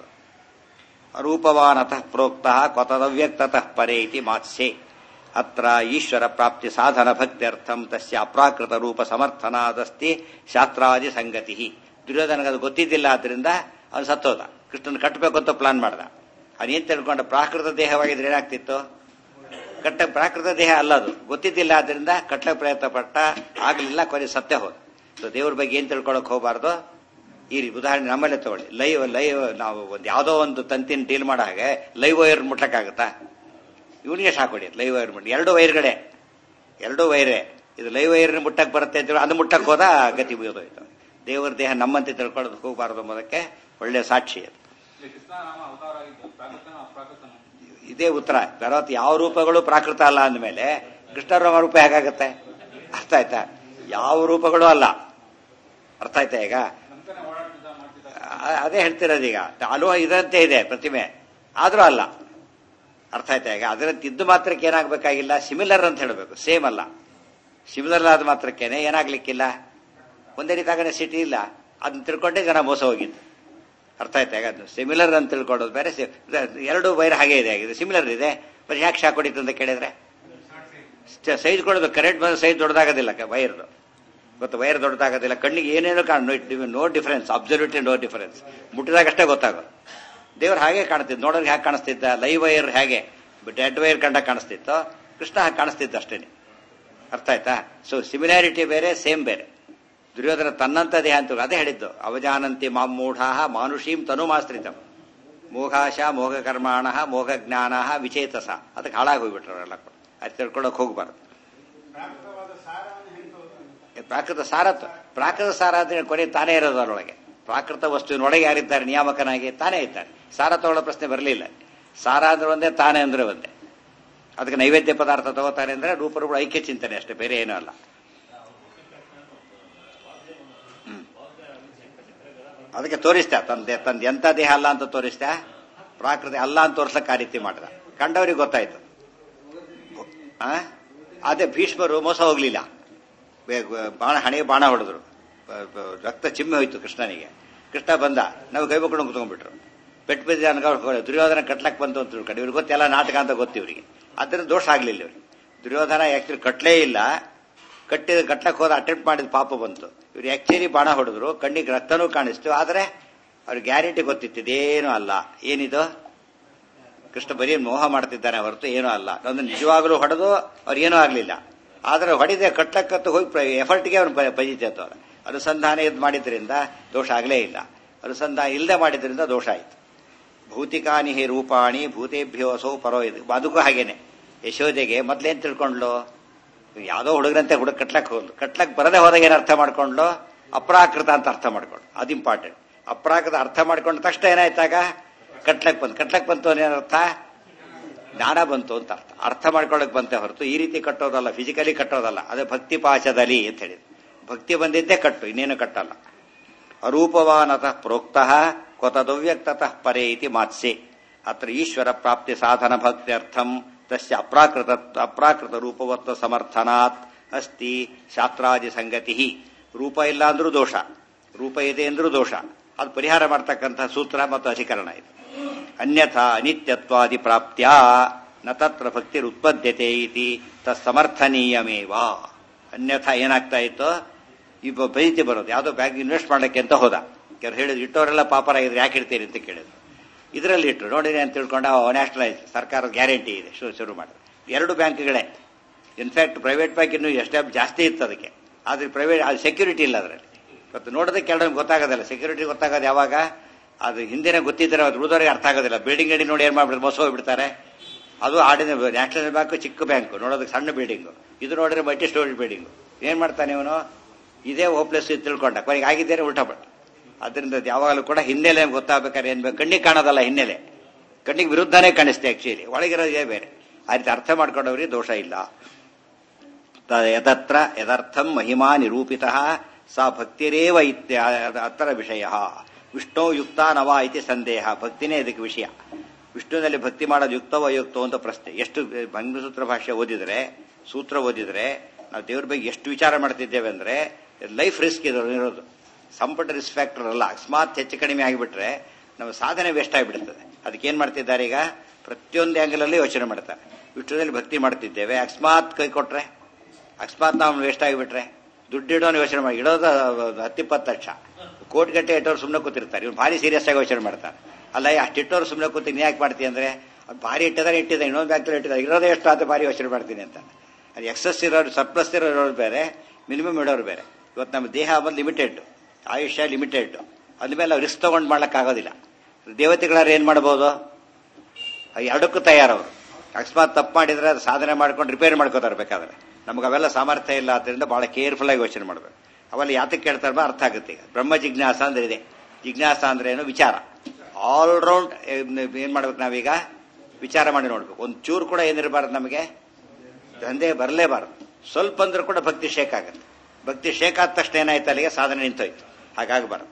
ರೂಪವಾನತಃ ಪ್ರೋಕ್ತ ಕ್ವತದವ್ಯಕ್ತತಃ ಪರೇ ಇತಿ ಮಾತ್ಸೆ ಅತ್ರ ಈಶ್ವರ ಪ್ರಾಪ್ತಿ ಸಾಧನ ಭಕ್ತ್ಯರ್ಥಂ ತಸ್ಯ ಅಪ್ರಾಕೃತ ರೂಪ ಸಮರ್ಥನಾದಸ್ತಿ ಶಾಸ್ತ್ರಾದಿ ಸಂಗತಿ ದುರ್ಯೋಧನಗೆ ಅದು ಗೊತ್ತಿದ್ದಿಲ್ಲ ಆದ್ರಿಂದ ಅವನು ಸತ್ತೋದ ಕೃಷ್ಣನ್ ಕಟ್ಟಬೇಕು ಅಂತ ಪ್ಲಾನ್ ಮಾಡ್ದ ಅವನೇನ್ ತಿಳ್ಕೊಂಡ ಪ್ರಾಕೃತ ದೇಹವಾಗಿದ್ರೆ ಏನಾಗ್ತಿತ್ತು ಕಟ್ಟ ಪ್ರಾಕೃತ ದೇಹ ಅಲ್ಲ ಅದು ಗೊತ್ತಿದ್ದಿಲ್ಲ ಆದ್ರಿಂದ ಕಟ್ಟಕ್ಕೆ ಪ್ರಯತ್ನ ಪಟ್ಟ ಆಗ್ಲಿಲ್ಲ ಕೊನೆ ಸತ್ಯ ಹೋದ ಸೊ ದೇವ್ರ ಬಗ್ಗೆ ಏನ್ ತಿಳ್ಕೊಳಕ್ ಹೋಗಬಾರ್ದು ಈ ರೀತಿ ಉದಾಹರಣೆ ನಮ್ಮಲ್ಲೇ ತಗೊಳ್ಳಿ ಲೈವ್ ಲೈವ್ ನಾವು ಒಂದು ಯಾವುದೋ ಒಂದು ತಂತಿನ ಡೀಲ್ ಮಾಡೋ ಹಾಗೆ ಲೈವ್ ವೈರ್ ಮುಟ್ಲಕ್ಕಾಗತ್ತಾ ಇವನಿಗೆ ಸಾಕೊಡಿ ಲೈವ್ ವೈರ್ ಮುಟ್ಟಿ ಎರಡು ವೈರ್ಗಳೇ ಎರಡು ವೈರೇ ಇದು ಲೈವ್ ವೈರ್ ಮುಟ್ಟಕ್ ಬರುತ್ತೆ ಅಂತ ಅದು ಮುಟ್ಟಕ್ ಹೋದ ಗತಿ ಮುಗಿದೋಯ್ತು ದೇವರ ದೇಹ ನಮ್ಮಂತೆ ತಿಳ್ಕೊಳ್ಳೋದಕ್ಕೆ ಹೋಗಬಾರದು ಎಂಬುದಕ್ಕೆ ಒಳ್ಳೆಯ ಸಾಕ್ಷಿ ಅದು ಇಲ್ಲಿ ಕೃಷ್ಣನಾಮ ಅವತಾರ ಆಗಿದ್ದು ಪ್ರಾಕೃತನೋ ಅಪ್ರಾಕೃತನೋ ಇದೇ ಉತ್ತರ ಭರತ್ ಯಾವ ರೂಪಗಳು ಪ್ರಾಕೃತ ಅಲ್ಲ ಅಂದಮೇಲೆ ಕೃಷ್ಣರಾಮ ರೂಪ ಹೇಗಾಗತ್ತೆ ಅರ್ಥ ಆಯ್ತಾ ಯಾವ ರೂಪಗಳು ಅಲ್ಲ ಅರ್ಥ ಆಯ್ತಾ ಈಗ ನಮ್ಕನೆ ಓಡಾಡ್ತಿದ್ದ ಮಾಡ್ತಿದ್ದ ಆ- ಅದೇ ಹೇಳ್ತಿರೋದೀಗ ಅಲೋ ಇದಂತೆ ಇದೆ ಪ್ರತಿಮೆ ಆದ್ರೂ ಅಲ್ಲ ಅರ್ಥ ಆಯ್ತಾ ಈಗ ಅದರಂತೆ ಇದ್ದು ಮಾತ್ರಕ್ಕೆ ಏನಾಗಬೇಕಾಗಿಲ್ಲ ಸಿಮಿಲರ್ ಅಂತ ಹೇಳಬೇಕು ಸೇಮ್ ಅಲ್ಲ ಸಿಮಿಲರ್ ಆದ ಮಾತ್ರಕ್ಕೇನೆ ಏನಾಗ್ಲಿಕ್ಕಿಲ್ಲ ಒಂದೇ ರೀತಿಯಾಗನೆ ಸಿಟಿ ಇಲ್ಲ ಅದನ್ನ ತಿಳ್ಕೊಂಡೇ ಜನ ಮೋಸ ಹೋಗಿದ್ದು ಅರ್ಥ ಆಯ್ತಾ ಈಗ ಅದು ಸಿಮಿಲರ್ ಅಂತ ತಿಳ್ಕೊಳ್ಳೋದು ಬೇರೆ ಸಿ- ಎರಡು ವೈರ್ ಹಾಗೆ ಇದೆ ಆಗಿದೆ ಸಿಮಿಲರ್ ಇದೆ ಮತ್ತೆ ಯಾಕೆ ಶಾಕ್ ಹೊಡಿತು ಅಂತ ಕೇಳಿದ್ರೆ ಸೈಜ್ ಕೊಡೋದು ಕರೆಂಟ್ ಬಂದ ಸೈಜ್ ದೊಡ್ಡದಾಗೋದಿಲ್ಲ ವೈರ್ದು ಗೊತ್ತು ವೈರ್ ದೊಡ್ಡದಾಗೋದಿಲ್ಲ ಕಣ್ಣಿಗೆ ಏನೇನು ಕಾಣ no difference absolutely no difference ಮುಟ್ಟಿದಾಗಷ್ಟೇ ಗೊತ್ತಾಗೋದು ದೇವ್ರು ಹಾಗೆ ಕಾಣ್ತಿದ್ದು ನೋಡೋರಿಗೆ ಹೇಗೆ ಕಾಣಿಸ್ತಿದ್ದ ಲೈವ್ ವೈರ್ ಹೇಗೆ ಡೆಡ್ ವೈರ್ ಕಂಡ ಕಾಣಿಸ್ತಿತ್ತು ಕೃಷ್ಣ ಹಾಗೆ ಕಾಣಿಸ್ತಿದ್ದ ಅಷ್ಟೇನೆ ಅರ್ಥ ಆಯ್ತಾ ಸೊ ಸಿಮಿಲಾರಿಟಿ ಬೇರೆ ಸೇಮ್ ಬೇರೆ ದುರ್ಯೋಧನ ತನ್ನಂತ ದೇಹ ಅಂತ ಅದೇ ಹೇಳಿದ್ದು ಅವಜಾನಂತಿ ಮಾಂ ಮೂಢಾ ಮಾನುಷೀಂ ತನುಮಾಶ್ರಿತಂ ಮೋಘಾಶ ಮೋಘ ಕರ್ಮಾಣ ಮೋಘ ಜ್ಞಾನ ವಿಚೇತಸ ಅದಕ್ಕೆ ಹಾಳಾಗಿ ಹೋಗ್ಬಿಟ್ರು ಅವರೆಲ್ಲ ಕೂಡ ಅದು ತಿಳ್ಕೊಳಕ್ ಹೋಗ್ಬಾರ್ದು ಏ, ಪ್ರಾಕೃತ ಸಾರ ತ- ಪ್ರಾಕೃತ ಸಾರ ಅಂದ್ರೆ ಕೊನೆ ತಾನೇ ಇರೋದು ಅದರೊಳಗೆ ಪ್ರಾಕೃತ ವಸ್ತುವಿನೊಳಗೆ ಯಾರಿದ್ದಾರೆ ನಿಯಾಮಕನಾಗಿ ತಾನೇ ಇದ್ದಾರೆ ಸಾರ ತಗೊಳ್ಳೋ ಪ್ರಶ್ನೆ ಬರಲಿಲ್ಲ ಸಾರ ಅಂದ್ರೆ ಒಂದೇ ತಾನೇ ಅಂದ್ರೆ ಒಂದೇ ಅದಕ್ಕೆ ನೈವೇದ್ಯ ಪದಾರ್ಥ ತಗೋತಾನೆ ಅಂದ್ರೆ ರೂಪರೂಪ ಐಕ್ಯ ಚಿಂತನೆ ಅಷ್ಟೇ ಬೇರೆ ಏನೂ ಅಲ್ಲ ಹ್ಮ್. ಅದಕ್ಕೆ ತೋರಿಸ್ತಾ ತಂದೆ ತಂದೆ ಎಂತ ದೇಹ ಅಲ್ಲ ಅಂತ ತೋರಿಸ್ತಾ ಪ್ರಾಕೃತಿ ಅಲ್ಲ ಅಂತ ತೋರ್ಸಕ್ ಆ ರೀತಿ ಮಾಡಿದ ಕಂಡವ್ರಿಗೆ ಗೊತ್ತಾಯ್ತು ಆ? ಅದೇ ಭೀಷ್ಮರು ಮೋಸ ಹೋಗ್ಲಿಲ್ಲ ಬೇ- ಬೇ- ಬಾಣ ಹಣೆಗೆ ಬಾಣ ಹೊಡೆದ್ರು ಬ- ಬ- ರಕ್ತ ಚಿಮ್ಮೆ ಹೋಯ್ತು ಕೃಷ್ಣನಿಗೆ ಕೃಷ್ಣ ಬಂದ ನಾವು ಕೈ ಮುಕ್ಕೊಂಡು ಕುತ್ಕೊಂಡ್ಬಿಟ್ರು ಪೆಟ್ಟು ಬಿದ್ದ ಅನ್ಕೊಂಡು ದುರ್ಯೋಧನ ಕಟ್ಲಕ್ ಬಂತು ಅಂತ ತಿಳ್ಕೊಂಡು ಇವ್ರಿಗೆ ಗೊತ್ತೆಲ್ಲ ನಾಟಕ ಅಂತ ಗೊತ್ತು ಇವರಿಗೆ ಅದರಿಂದ ದೋಷ ಆಗ್ಲಿಲ್ಲ ಇವ್ರಿಗೆ ದುರ್ಯೋಧನ ಆಕ್ಚುಲಿ ಕಟ್ಲೇ ಇಲ್ಲ ಕಟ್ಟಿದ ಕಟ್ಲಕ್ ಹೋದ ಅಟೆಂಪ್ಟ್ ಮಾಡಿದ ಪಾಪ ಬಂತು ಇವ್ರು ಆಕ್ಚುಲಿ ಬಾಣ ಹೊಡೆದ್ರು ಕಣ್ಣಿಗೆ ರಕ್ತನೂ ಕಾಣಿಸ್ತು ಆದ್ರೆ ಅವ್ರಿಗೆ ಗ್ಯಾರಂಟಿ ಗೊತ್ತಿತ್ತು ಇದೇನೂ ಅಲ್ಲ ಏನಿದು ಕೃಷ್ಣ ಬರೀ ಮೋಹ ಮಾಡ್ತಿದ್ದಾನೆ ಹೊರತು ಏನೂ ಅಲ್ಲ ಒಂದು ನಿಜವಾಗಲೂ ಹೊಡೆದು ಅವ್ರು ಏನೂ ಆಗಲಿಲ್ಲ ಆದ್ರೆ ಹೊಡಿದೆ ಕಟ್ಲಕ್ಕತ್ತು ಹೋಗಿ ಎಫರ್ಟ್ಗೆ ಅವ್ನು ಬಜಿತೇತು ಅವ್ರು ಅನುಸಂಧಾನ ಇದು ಮಾಡಿದ್ರಿಂದ ದೋಷ ಆಗಲೇ ಇಲ್ಲ ಅನುಸಂಧಾನ ಇಲ್ಲದೆ ಮಾಡಿದ್ರಿಂದ ದೋಷ ಆಯಿತು ಭೌತಿಕಾನಿ ಹಿ ರೂಪಾಣಿ ಭೂತೇಭ್ಯೋ ಅಸೋ ಪರೋ ಇದು ಅದಕ್ಕೂ ಹಾಗೇನೆ ಯಶೋದೆಗೆ ಮೊದ್ಲೇನ್ ತಿಳ್ಕೊಂಡ್ಲು ಯಾವುದೋ ಹುಡುಗರಂತೆ ಹುಡುಗ ಕಟ್ಲಕ್ ಹೋದ್ಲು ಕಟ್ಲಕ್ ಬರದೆ ಹೋದಾಗ ಏನು ಅರ್ಥ ಮಾಡ್ಕೊಂಡ್ಲು ಅಪ್ರಾಕೃತ ಅಂತ ಅರ್ಥ ಮಾಡ್ಕೊಂಡು ಅದು ಇಂಪಾರ್ಟೆಂಟ್ ಅಪ್ರಾಕೃತ ಅರ್ಥ ಮಾಡ್ಕೊಂಡ ತಕ್ಷಣ ಏನಾಯ್ತಾಗ ಕಟ್ಲಕ್ ಬಂತು ಕಟ್ಲಕ್ ಬಂತು ಏನರ್ಥ ಜ್ಞಾನ ಬಂತು ಅಂತ ಅರ್ಥ ಅರ್ಥ ಮಾಡ್ಕೊಳ್ಳಕ್ ಬಂತೆ ಹೊರತು ಈ ರೀತಿ ಕಟ್ಟೋದಲ್ಲ ಫಿಸಿಕಲಿ ಕಟ್ಟೋದಲ್ಲ ಅದೇ ಭಕ್ತಿ ಪಾಶದಲ್ಲಿ ಅಂತ ಹೇಳಿದ್ರು ಭಕ್ತಿ ಬಂದಿದ್ದೇ ಕಟ್ಟು ಇನ್ನೇನು ಕಟ್ಟಲ್ಲ ಅರೂಪವಾನತಃ ಪ್ರೋಕ್ತಃ ಕ್ವತದವ್ಯಕ್ತತಃ ಪರೇ ಇತಿ ಮಾತ್ಸೆ ಅತ್ರ ಈಶ್ವರ ಪ್ರಾಪ್ತಿ ಸಾಧನ ಭಕ್ತ್ಯರ್ಥಂ ತಸ್ಯ ಅಪ್ರಾಕೃತ ಅಪ್ರಾಕೃತ ರೂಪವತ್ವ ಸಮರ್ಥನಾತ್ ಅಸ್ತಿ ಶಾಸ್ತ್ರಾದಿ ಸಂಗತಿ ರೂಪ ಇಲ್ಲ ಅಂದ್ರೂ ದೋಷ ರೂಪ ಇದೆ ಅಂದ್ರೂ ದೋಷ ಅದು ಪರಿಹಾರ ಮಾಡ್ತಕ್ಕಂಥ ಸೂತ್ರ ಮತ್ತು ಅಧಿಕರಣ ಇದು ಅನ್ಯಥಾ ಅನಿತ್ಯತ್ವಾದಿ ಪ್ರಾಪ್ತ್ಯ ನ ತತ್ರ ಭಕ್ತಿರುತ್ಪದ್ಯತೆ ಇತಿ ತತ್ಸಮರ್ಥನೀಯಮೇವ ಅನ್ಯಥಾ ಏನಾಗ್ತಾ ಇತ್ತು ಇಬ್ಬ ಬೈತಿ ಬರೋದು ಯಾವುದೋ ಬ್ಯಾಂಕ್ ಇನ್ವೆಸ್ಟ್ ಮಾಡಕ್ಕೆ ಅಂತ ಹೋದ ಕೆಲವ್ರು ಹೇಳಿದ್ರು ಇಟ್ಟವರೆಲ್ಲ ಪಾಪರಾಗಿದ್ರೆ ಯಾಕೆ ಇಡ್ತೀರಿ ಅಂತ ಕೇಳಿದ್ರು ಇದರಲ್ಲಿ ಇಟ್ಟರು ನೋಡಿರಿ ಅಂತ ತಿಳ್ಕೊಂಡು ನ್ಯಾಷನಲೈಸ್ ಸರ್ಕಾರದ ಗ್ಯಾರಂಟಿ ಇದೆ ಶುರು ಶುರು ಮಾಡಿದ್ರು ಎರಡು ಬ್ಯಾಂಕ್ಗಳೇ ಇನ್ಫ್ಯಾಕ್ಟ್ ಪ್ರೈವೇಟ್ ಬ್ಯಾಂಕ್ ಇನ್ನೂ ಎಷ್ಟೇ ಜಾಸ್ತಿ ಇತ್ತು ಅದಕ್ಕೆ ಆದ್ರೆ ಪ್ರೈವೇಟ್ ಅದು ಸೆಕ್ಯೂರಿಟಿ ಇಲ್ಲ ಅದರಲ್ಲಿ ಇವತ್ತು ನೋಡೋದಕ್ಕೆ ಕೆಲವೊಂದು ಗೊತ್ತಾಗೋದಿಲ್ಲ ಸೆಕ್ಯೂರಿಟಿ ಗೊತ್ತಾಗೋದು ಯಾವಾಗ ಅದು ಹಿಂದಿನ ಗೊತ್ತಿದ್ದರೆ ಅದು ಉಳಿದವರಿಗೆ ಅರ್ಥ ಆಗೋದಿಲ್ಲ ಬಿಲ್ಡಿಂಗ್ ಅಡಿ ನೋಡಿ ಏನ್ ಮಾಡ್ಬಿಡ್ತಾರೆ ಮೋಸ ಹೋಗ್ಬಿಡ್ತಾರೆ ಅದು ಆಡಿನ ನ್ಯಾಷನಲ್ ಬ್ಯಾಂಕ್ ಚಿಕ್ಕ ಬ್ಯಾಂಕ್ ನೋಡೋದಕ್ಕೆ ಸಣ್ಣ ಬಿಲ್ಡಿಂಗು ಇದು ನೋಡಿದ್ರೆ ಮಲ್ಟಿ ಸ್ಟೋರಿ ಬಿಲ್ಡಿಂಗು ಏನ್ ಮಾಡ್ತಾನೆ ಇವನು ಇದೇ ಓಪ್ಲೆಸ್ ತಿಳ್ಕೊಂಡ ಕೊನೆಗೆ ಆಗಿದ್ದೇನೆ ಉಲ್ಟಾ ಪಟ್ಟ ಅದರಿಂದ ಅದು ಯಾವಾಗಲೂ ಕೂಡ ಹಿನ್ನೆಲೆ ಗೊತ್ತಾಗಬೇಕಾದ್ರೆ ಏನ್ ಬೇಕು ಕಣ್ಣಿಗೆ ಕಾಣೋದಲ್ಲ ಹಿನ್ನೆಲೆ ಕಣ್ಣಿಗೆ ವಿರುದ್ಧನೇ ಕಾಣಿಸ್ತೆ ಆಕ್ಚುಲಿ ಒಳಗಿರೋದೇ ಬೇರೆ ಆ ರೀತಿ ಅರ್ಥ ಮಾಡ್ಕೊಂಡವ್ರಿಗೆ ದೋಷ ಇಲ್ಲ ತ- ಯದತ್ರ ಯದರ್ಥಂ ಮಹಿಮಾ ನಿರೂಪಿತ ಸಾ ಭಕ್ತಿರೇವ ಇತ್ಯ ಅತ್ರ ವಿಷಯ ವಿಷ್ಣು ಯುಕ್ತ ನವ ಇತಿ ಸಂದೇಹ ಭಕ್ತಿನೇ ಇದಕ್ಕೆ ವಿಷಯ ವಿಷ್ಣುವಿನಲ್ಲಿ ಭಕ್ತಿ ಮಾಡೋದು ಯುಕ್ತವೋ ಅಯುಕ್ತವೋ ಅಂತ ಪ್ರಶ್ನೆ ಎಷ್ಟು ಭಂಗಸೂತ್ರ ಭಾಷೆ ಓದಿದ್ರೆ ಸೂತ್ರ ಓದಿದ್ರೆ ನಾವು ದೇವ್ರ ಬಗ್ಗೆ ಎಷ್ಟು ವಿಚಾರ ಮಾಡ್ತಿದ್ದೇವೆ ಅಂದ್ರೆ ಲೈಫ್ ರಿಸ್ಕ್ ಇರೋದು ಸಂಪುಟ ರಿಸ್ಕ್ ಫ್ಯಾಕ್ಟರ್ ಅಲ್ಲ ಅಕಸ್ಮಾತ್ ಹೆಚ್ಚು ಕಡಿಮೆ ಆಗಿಬಿಟ್ರೆ ನಮ್ಮ ಸಾಧನೆ ವೇಸ್ಟ್ ಆಗಿಬಿಡ್ತದೆ ಅದಕ್ಕೆ ಏನ್ ಮಾಡ್ತಿದ್ದಾರೆ ಈಗ ಪ್ರತಿಯೊಂದು ಆಂಗಲ್ ಅಲ್ಲಿ ಯೋಚನೆ ಮಾಡ್ತಾರೆ ವಿಷ್ಣುದಲ್ಲಿ ಭಕ್ತಿ ಮಾಡ್ತಿದ್ದೇವೆ ಅಕಸ್ಮಾತ್ ಕೈ ಕೊಟ್ರೆ ಅಕಸ್ಮಾತ್ ನಾವು ವೇಸ್ಟ್ ಆಗಿಬಿಟ್ರೆ ದುಡ್ಡಿಡೋನು ಯೋಚನೆ ಮಾಡಿ ಇಡೋದು ಹತ್ತಿಪ್ಪತ್ತು ಲಕ್ಷ ಕೋಟಿ ಗಟ್ಟೆ ಇಟ್ಟವ್ರು ಸುಮ್ಮನೆ ಕೂತಿರ್ತಾರೆ ಇವ್ರು ಭಾರಿ ಸೀರಿಯಸ್ ಆಗಿ ಯೋಚನೆ ಮಾಡ್ತಾರೆ ಅಲ್ಲ ಅಷ್ಟಿಟ್ಟವ್ರು ಸುಮ್ಮನೆ ಕೂತಿ ನೀ ಯಾಕೆ ಮಾಡ್ತೀನಿ ಅಂದ್ರೆ ಅದು ಭಾರಿ ಇಟ್ಟಿದ್ದಾರೆ ಇಟ್ಟಿದೆ ಇನ್ನೊಂದು ಬ್ಯಾಂಕಲ್ಲಿ ಇಟ್ಟಿದ್ದಾರೆ ಇರೋದೇ ಎಷ್ಟು ಆತ ಭಾರಿ ಯೋಚನೆ ಮಾಡ್ತೀನಿ ಅಂತ ಅದು ಎಕ್ಸಸ್ ಇರೋರು ಸರ್ಪ್ಲಸ್ ಇರೋರು ಬೇರೆ ಮಿನಿಮಮ್ ಇಡೋರು ಬೇರೆ ಇವತ್ತು ನಮ್ಮ ದೇಹ ಬಂದು ಲಿಮಿಟೆಡ್ ಆಯುಷ್ಯ ಲಿಮಿಟೆಡ್ ಅದ್ಮೇಲೆ ನಾವು ರಿಸ್ಕ್ ತಗೊಂಡು ಮಾಡ್ಲಿಕ್ಕಾಗೋದಿಲ್ಲ ದೇವತೆಗಳಾರು ಏನ್ ಮಾಡ್ಬೋದು ಎರಡಕ್ಕೂ ತಯಾರವರು ಅಕಸ್ಮಾತ್ ತಪ್ಪು ಮಾಡಿದ್ರೆ ಅದು ಸಾಧನೆ ಮಾಡ್ಕೊಂಡು ರಿಪೇರ್ ಮಾಡ್ಕೋತಾರೆ ಬೇಕಾದ್ರೆ ನಮ್ಗೆ ಅವೆಲ್ಲ ಸಾಮರ್ಥ್ಯ ಇಲ್ಲ ಆದ್ದರಿಂದ ಬಹಳ ಕೇರ್ಫುಲ್ ಆಗಿ ಯೋಚನೆ ಮಾಡಬೇಕು ಅವೆಲ್ಲ ಯಾತಕ್ಕೆ ಕೇಳ್ತಾರೆ ಅರ್ಥ ಆಗುತ್ತೆ ಈಗ ಬ್ರಹ್ಮ ಜಿಜ್ಞಾಸ ಅಂದ್ರೆ ಇದೆ ಜಿಜ್ಞಾಸ ಅಂದ್ರೆ ಏನು ವಿಚಾರ ಆಲ್ ರೌಂಡ್ ಏನ್ ಮಾಡ್ಬೇಕು ನಾವೀಗ ವಿಚಾರ ಮಾಡಿ ನೋಡ್ಬೇಕು ಒಂದು ಚೂರು ಕೂಡ ಏನಿರಬಾರ್ದು ನಮಗೆ ದಂಧೆ ಬರಲೇಬಾರದು ಸ್ವಲ್ಪ ಅಂದ್ರೂ ಕೂಡ ಭಕ್ತಿ ಶೇಕ್ ಆಗುತ್ತೆ ಭಕ್ತಿ ಶೇಕ್ ಆದ ತಕ್ಷಣ ಏನಾಯ್ತು ಅಲ್ಲಿಗೆ ಸಾಧನೆ ನಿಂತೋಯ್ತು ಹಾಗಾಗಬಾರದು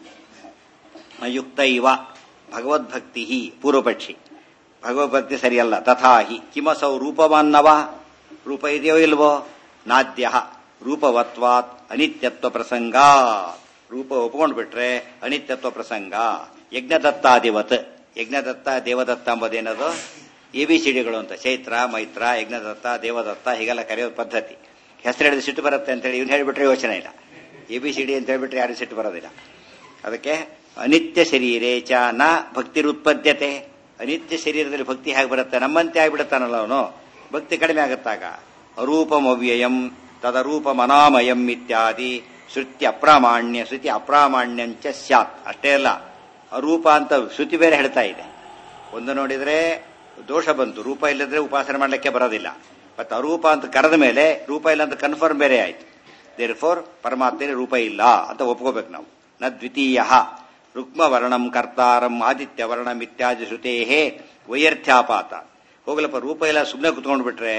ಯುಕ್ತ ಇವ ಭಗವದ್ಭಕ್ತಿ ಪೂರ್ವಪಕ್ಷಿ ಭಗವದ್ಭಕ್ತಿ ಸರಿಯಲ್ಲ ತಥಾ ಹಿ ಕಿಮಸೌ ರೂಪವಾನ್ನವ ರೂಪ ಇದೆಯೋ ಇಲ್ವೋ ನಾದ್ಯ ರೂಪವತ್ವಾತ್ ಅನಿತ್ಯತ್ವ ಪ್ರಸಂಗ ರೂಪ ಒಪ್ಕೊಂಡು ಬಿಟ್ರೆ ಅನಿತ್ಯತ್ವ ಪ್ರಸಂಗ ಯಜ್ಞದತ್ತಾದಿವತ್ ಯಜ್ಞದತ್ತ ದೇವದತ್ತ ಎಂಬುದೇನದು ಎ ಬಿ ಸಿಡಿಗಳು ಅಂತ ಚೈತ್ರ ಮೈತ್ರ ಯಜ್ಞದತ್ತ ದೇವದತ್ತ ಹೀಗೆಲ್ಲ ಕರೆಯೋ ಪದ್ಧತಿ ಹೆಸರು ಹಿಡಿದು ಸಿಟ್ಟು ಬರುತ್ತೆ ಅಂತೇಳಿ ಇವ್ನು ಹೇಳಿಬಿಟ್ರೆ ಯೋಚನೆ ಇಲ್ಲ ಎ ಬಿ ಸಿ ಡಿ ಅಂತ ಹೇಳ್ಬಿಟ್ರೆ ಯಾರು ಸಿಟ್ಟು ಬರೋದಿಲ್ಲ ಅದಕ್ಕೆ ಅನಿತ್ಯ ಶರೀರೇ ಚ ನ ಭಕ್ತಿರುತ್ಪದ್ಯತೆ ಅನಿತ್ಯ ಶರೀರದಲ್ಲಿ ಭಕ್ತಿ ಹೇಗೆ ಬರುತ್ತೆ ನಮ್ಮಂತೆ ಆಗಿಬಿಡುತ್ತಾನಲ್ಲ ಅವನು ಭಕ್ತಿ ಕಡಿಮೆ ಆಗುತ್ತಾಗ ಅರೂಪಮವ್ಯಯಂ ತದರೂಪಮನಾಮಯಂ ಇತ್ಯಾದಿ ಶ್ರುತಿ ಅಪ್ರಾಮಾಣ್ಯ ಶ್ರುತಿ ಅಪ್ರಾಮಾಣ್ಯಂಚ ಸ್ಯಾತ್ ಅಷ್ಟೇ ಅಲ್ಲ ಅರೂಪ ಅಂತ ಶ್ರುತಿ ಬೇರೆ ಹೇಳ್ತಾ ಇದೆ ಒಂದು ನೋಡಿದ್ರೆ ದೋಷ ಬಂತು ರೂಪ ಇಲ್ಲದ್ರೆ ಉಪಾಸನೆ ಮಾಡ್ಲಿಕ್ಕೆ ಬರೋದಿಲ್ಲ ಮತ್ತೆ ಅರೂಪ ಅಂತ ಕರೆದ ಮೇಲೆ ರೂಪ ಇಲ್ಲ ಅಂತ ಕನ್ಫರ್ಮ್ ಬೇರೆ ಆಯ್ತು ದೇರ್ ಫೋರ್ ಪರಮಾತ್ಮನೇ ರೂಪ ಇಲ್ಲ ಅಂತ ಒಪ್ಕೋಬೇಕು ನಾವು ನ ದ್ವಿತೀಯ ರುಕ್ಮ ವರ್ಣಂ ಕರ್ತಾರಂ ಆದಿತ್ಯ ವರ್ಣಂ ಇತ್ಯಾದಿ ಶ್ರುತೇ ವೈಯರ್ಥ್ಯಾಪಾತ ಹೋಗ್ಲಪ್ಪ ರೂಪ ಇಲ್ಲ ಸುಮ್ಮನೆ ಕುತ್ಕೊಂಡು ಬಿಟ್ರೆ